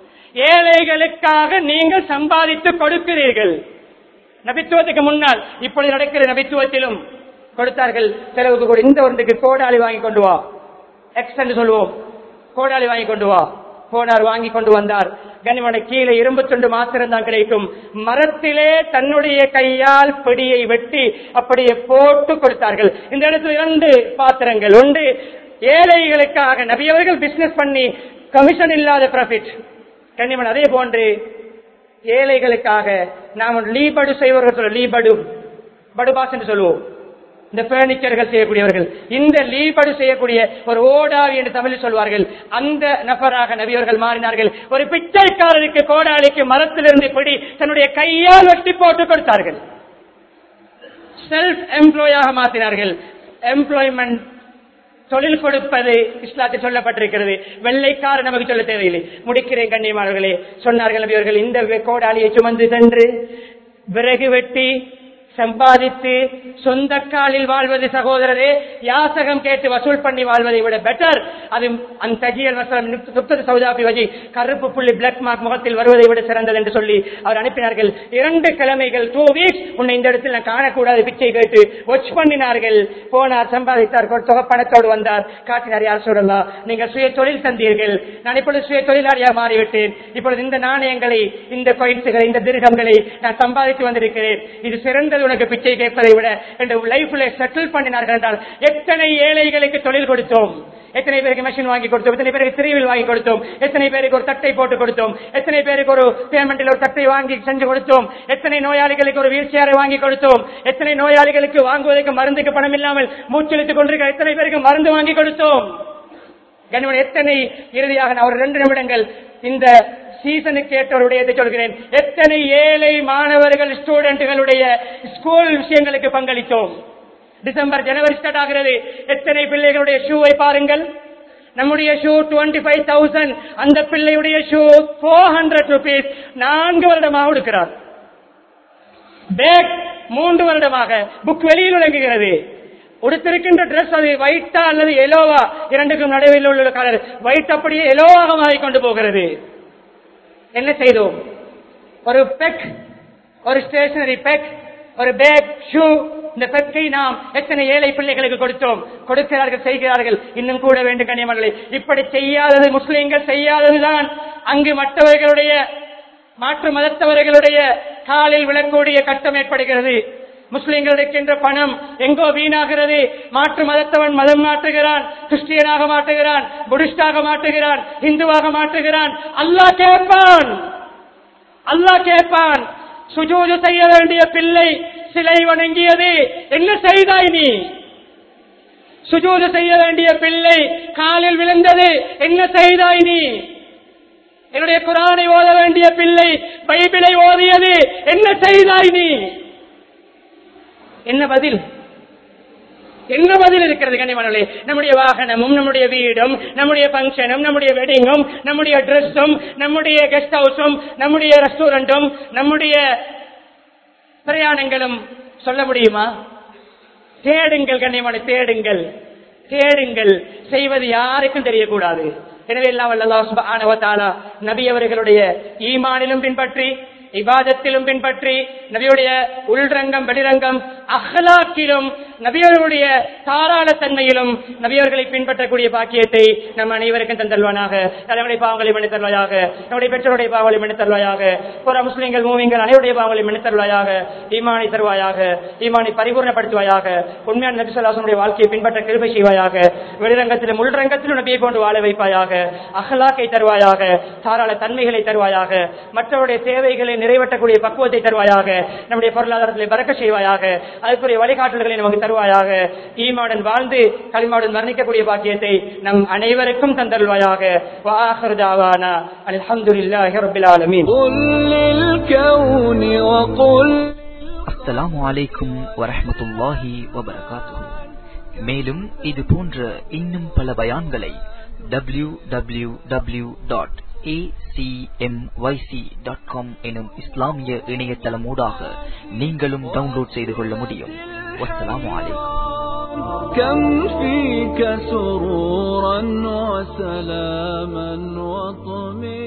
ஏழைகளுக்காக நீங்கள் சம்பாதித்து கொடுக்கிறீர்கள் நபித்துவத்துக்கு முன்னால் இப்பொழுது நடக்கிற நபித்துவத்திலும் கொடுத்தார்கள் செலவுக்கு கூட இந்த ஒன்றுக்கு கோடாளி வாங்கி கொண்டு வா எக்ஸ் என்று சொல்லுவோம் கோடாளி வாங்கி கொண்டு வா போனார் வாங்கி கொண்டு வந்தார் கனிமனை கீழே இரும்பு துண்டு மாத்திரம் தான் கிடைக்கும் மரத்திலே தன்னுடைய கையால் பிடியை வெட்டி அப்படியே போட்டு கொடுத்தார்கள் இந்த இடத்துல இரண்டு பாத்திரங்கள் ஒன்று ஏழைகளுக்காக நபியவர்கள் பிசினஸ் பண்ணி கமிஷன் இல்லாத ப்ராஃபிட் கண்ணியமன் அதே போன்று ஏழைகளுக்காக நாம் லீபடு செய்வர்கள் சொல்ல லீபடு படுபாஸ் என்று சொல்லுவோம் இந்த பர்னிச்சர்கள் செய்யக்கூடியவர்கள் இந்த லீபடு செய்யக்கூடிய ஒரு ஓடாவி என்று தமிழில் சொல்வார்கள் அந்த நபராக நபியவர்கள் மாறினார்கள் ஒரு பிச்சைக்காரருக்கு கோடாளிக்கு மரத்திலிருந்து பிடி தன்னுடைய கையால் வெட்டி போட்டு கொடுத்தார்கள் செல்ஃப் எம்ப்ளாயாக மாற்றினார்கள் எம்ப்ளாய்மெண்ட் தொழில் கொடுப்பது இஸ்லாத்தில் சொல்லப்பட்டிருக்கிறது வெள்ளைக்கார நமக்கு சொல்ல தேவையில்லை முடிக்கிறேன் கண்ணியமானவர்களே சொன்னார்கள் நபியவர்கள் இந்த கோடாளியை சுமந்து சென்று விறகு வெட்டி சம்பாதித்து சொந்த காலில் வாழ்வது சகோதரரே யாசகம் கேட்டு வசூல் பண்ணி வாழ்வதை விட பெட்டர் அது அந்த தஜியல் வசலம் சுத்தது சௌதாபி வஜி கருப்பு புள்ளி பிளாக் மார்க் முகத்தில் வருவதை விட சிறந்தது என்று சொல்லி அவர் அனுப்பினார்கள் இரண்டு கிழமைகள் டூ வீக்ஸ் உன்னை இந்த இடத்தில் நான் காணக்கூடாது பிச்சை கேட்டு ஒச் பண்ணினார்கள் போனார் சம்பாதித்தார் தொகை பணத்தோடு வந்தார் காட்டினார் யார் சொல்லலாம் நீங்கள் சுய தொழில் தந்தீர்கள் நான் இப்பொழுது சுய தொழிலாளியாக மாறிவிட்டேன் இப்பொழுது இந்த நாணயங்களை இந்த கொயின்ஸுகளை இந்த திருகங்களை நான் சம்பாதித்து வந்திருக்கிறேன் இது சிறந்தது உனக்கு பிச்சை கேட்பதை விட என்று லைஃப்ல செட்டில் பண்ணினார்கள் என்றால் எத்தனை ஏழைகளுக்கு தொழில் கொடுத்தோம் எத்தனை பேருக்கு மெஷின் வாங்கி கொடுத்தோம் எத்தனை பேருக்கு திரிவில் வாங்கி கொடுத்தோம் எத்தனை பேருக்கு ஒரு தட்டை போட்டு கொடுத்தோம் எத்தனை பேருக்கு ஒரு பேமெண்டில் ஒரு தட்டை வாங்கி செஞ்சு கொடுத்தோம் எத்தனை நோயாளிகளுக்கு ஒரு வீல் சேரை வாங்கி கொடுத்தோம் எத்தனை நோயாளிகளுக்கு வாங்குவதற்கு மருந்துக்கு பணம் இல்லாமல் மூச்செழுத்துக் கொண்டிருக்கிற எத்தனை பேருக்கு மருந்து வாங்கி கொடுத்தோம் கனிமன் எத்தனை இறுதியாக நான் ஒரு ரெண்டு நிமிடங்கள் இந்த சீசனுக்கு ஏற்ற ஒரு விடயத்தை சொல்கிறேன் எத்தனை ஏழை மாணவர்கள் ஸ்டூடெண்ட்களுடைய ஸ்கூல் விஷயங்களுக்கு பங்களித்தோம் டிசம்பர் ஜனவரி ஸ்டார்ட் ஆகிறது எத்தனை பிள்ளைகளுடைய ஷூவை பாருங்கள் நம்முடைய ஷூ டுவெண்ட்டி ஃபைவ் தௌசண்ட் அந்த பிள்ளையுடைய ஷூ போர் ஹண்ட்ரட் ருபீஸ் நான்கு வருடமாக கொடுக்கிறார் பேக் மூன்று வருடமாக புக் வெளியில் விளங்குகிறது உடுத்திருக்கின்ற டிரஸ் அது ஒயிட்டா அல்லது எலோவா இரண்டுக்கும் நடுவில் உள்ள கலர் ஒயிட் அப்படியே எலோவாக மாறிக் கொண்டு போகிறது என்ன செய்தோம் ஒரு பெக் ஒரு ஸ்டேஷனரி பெக் ஒரு பேக் ஷூ இந்த பெக்கை நாம் எத்தனை ஏழை பிள்ளைகளுக்கு கொடுத்தோம் கொடுக்கிறார்கள் செய்கிறார்கள் இன்னும் கூட வேண்டும் கண்ணியமல்லை இப்படி செய்யாதது முஸ்லிம்கள் செய்யாததுதான் அங்கு மற்றவர்களுடைய மாற்று மதத்தவர்களுடைய காலில் விழக்கூடிய கட்டம் ஏற்படுகிறது முஸ்லிம்கள் இருக்கின்ற பணம் எங்கோ வீணாகிறது மாற்று மதத்தவன் மதம் மாற்றுகிறான் கிறிஸ்டியனாக மாற்றுகிறான் புடிஸ்டாக மாற்றுகிறான் இந்துவாக மாற்றுகிறான் அல்லாஹ் கேட்பான் அல்லாஹ் கேட்பான் சுஜூது செய்ய வேண்டிய பிள்ளை சிலை வணங்கியது என்ன செய்தாய் நீ சுஜூது செய்ய வேண்டிய பிள்ளை காலில் விழுந்தது என்ன செய்தாய் நீ என்னுடைய குரானை ஓத வேண்டிய பிள்ளை பைபிளை ஓதியது என்ன செய்தாய் நீ என்ன பதில் என்ன பதில் இருக்கிறது கண்ணியமானவர்களே நம்முடைய வாகனமும் நம்முடைய வீடும் நம்முடைய பங்கனும் நம்முடைய வெட்டிங்கும் நம்முடைய ட்ரெஸ்ஸும் நம்முடைய கெஸ்ட் ஹவுஸும் நம்முடைய ரெஸ்டாரண்ட்டும் நம்முடைய பிரயாணங்களும் சொல்ல முடியுமா தேடுங்கள் கண்ணியமான தேடுங்கள் தேடுங்கள் செய்வது யாருக்கும் தெரியக்கூடாது எனவே எல்லாம் வல்லல்லாஹு சுப்ஹானஹு வ தஆலா நபி அவர்களுடைய ஈமானிலும் பின்பற்றி இபாதத்திலும் பின்பற்றி நபியுடைய உள்ரங்கம் வெளிரங்கம் அஹ்லாக்கிலும் நபியவர்களுடைய தாராள தன்மையிலும் நபியவர்களை பின்பற்றக்கூடிய பாக்கியத்தை நம் அனைவருக்கும் தந்தல்வானாக நம்முடைய பாவங்களை மன்னித்தருவாயாக நம்முடைய பெற்றோருடைய பாவங்களை மன்னித்தருவாயாக புற முஸ்லிம்கள் மூவிங்கள் அனைவருடைய பாவங்களை மன்னித்தருவாயாக ஈமானை தருவாயாக ஈமானை பரிபூர்ணப்படுத்துவாயாக உண்மையான நபி சொல்லாசனுடைய வாழ்க்கையை பின்பற்ற கிருபை செய்வாயாக வெளிரங்கத்திலும் உள்ரங்கத்திலும் நபியை கொண்டு வாழ வைப்பாயாக அகலாக்கை தருவாயாக தாராள தன்மைகளை தருவாயாக மற்றவருடைய தேவைகளை நிறைவேற்றக்கூடிய பக்குவத்தை தருவாயாக நம்முடைய பொருளாதாரத்தில் பறக்க செய்வாயாக அதுக்குரிய வழிகாட்டல்களை நமக்கு தருவாயாக ஈமாவுடன் வாழ்ந்து களிமாவுடன் மரணிக்கக்கூடிய பாக்கியத்தை நம் அனைவருக்கும் தந்தருவாயாக வாஹர்தாவானா அல்ஹம்துலில்லாஹி ரப்பில் ஆலமீன் قل للكون وقل அஸ்ஸலாமு அலைக்கும் வரஹ்மத்துல்லாஹி வபரகாத்துஹு மேலும் இது போன்ற இன்னும் பல பயான்களை டபிள்யூ டபிள்யூ டபிள்யூ டாட் எனும் இஸ்லாமிய இணையதளமூடாக நீங்களும் டவுன்லோட் செய்து கொள்ள முடியும் வஸ்ஸலாமு அலைக்கும் كم فيك سرورا وسلاما وطمئنا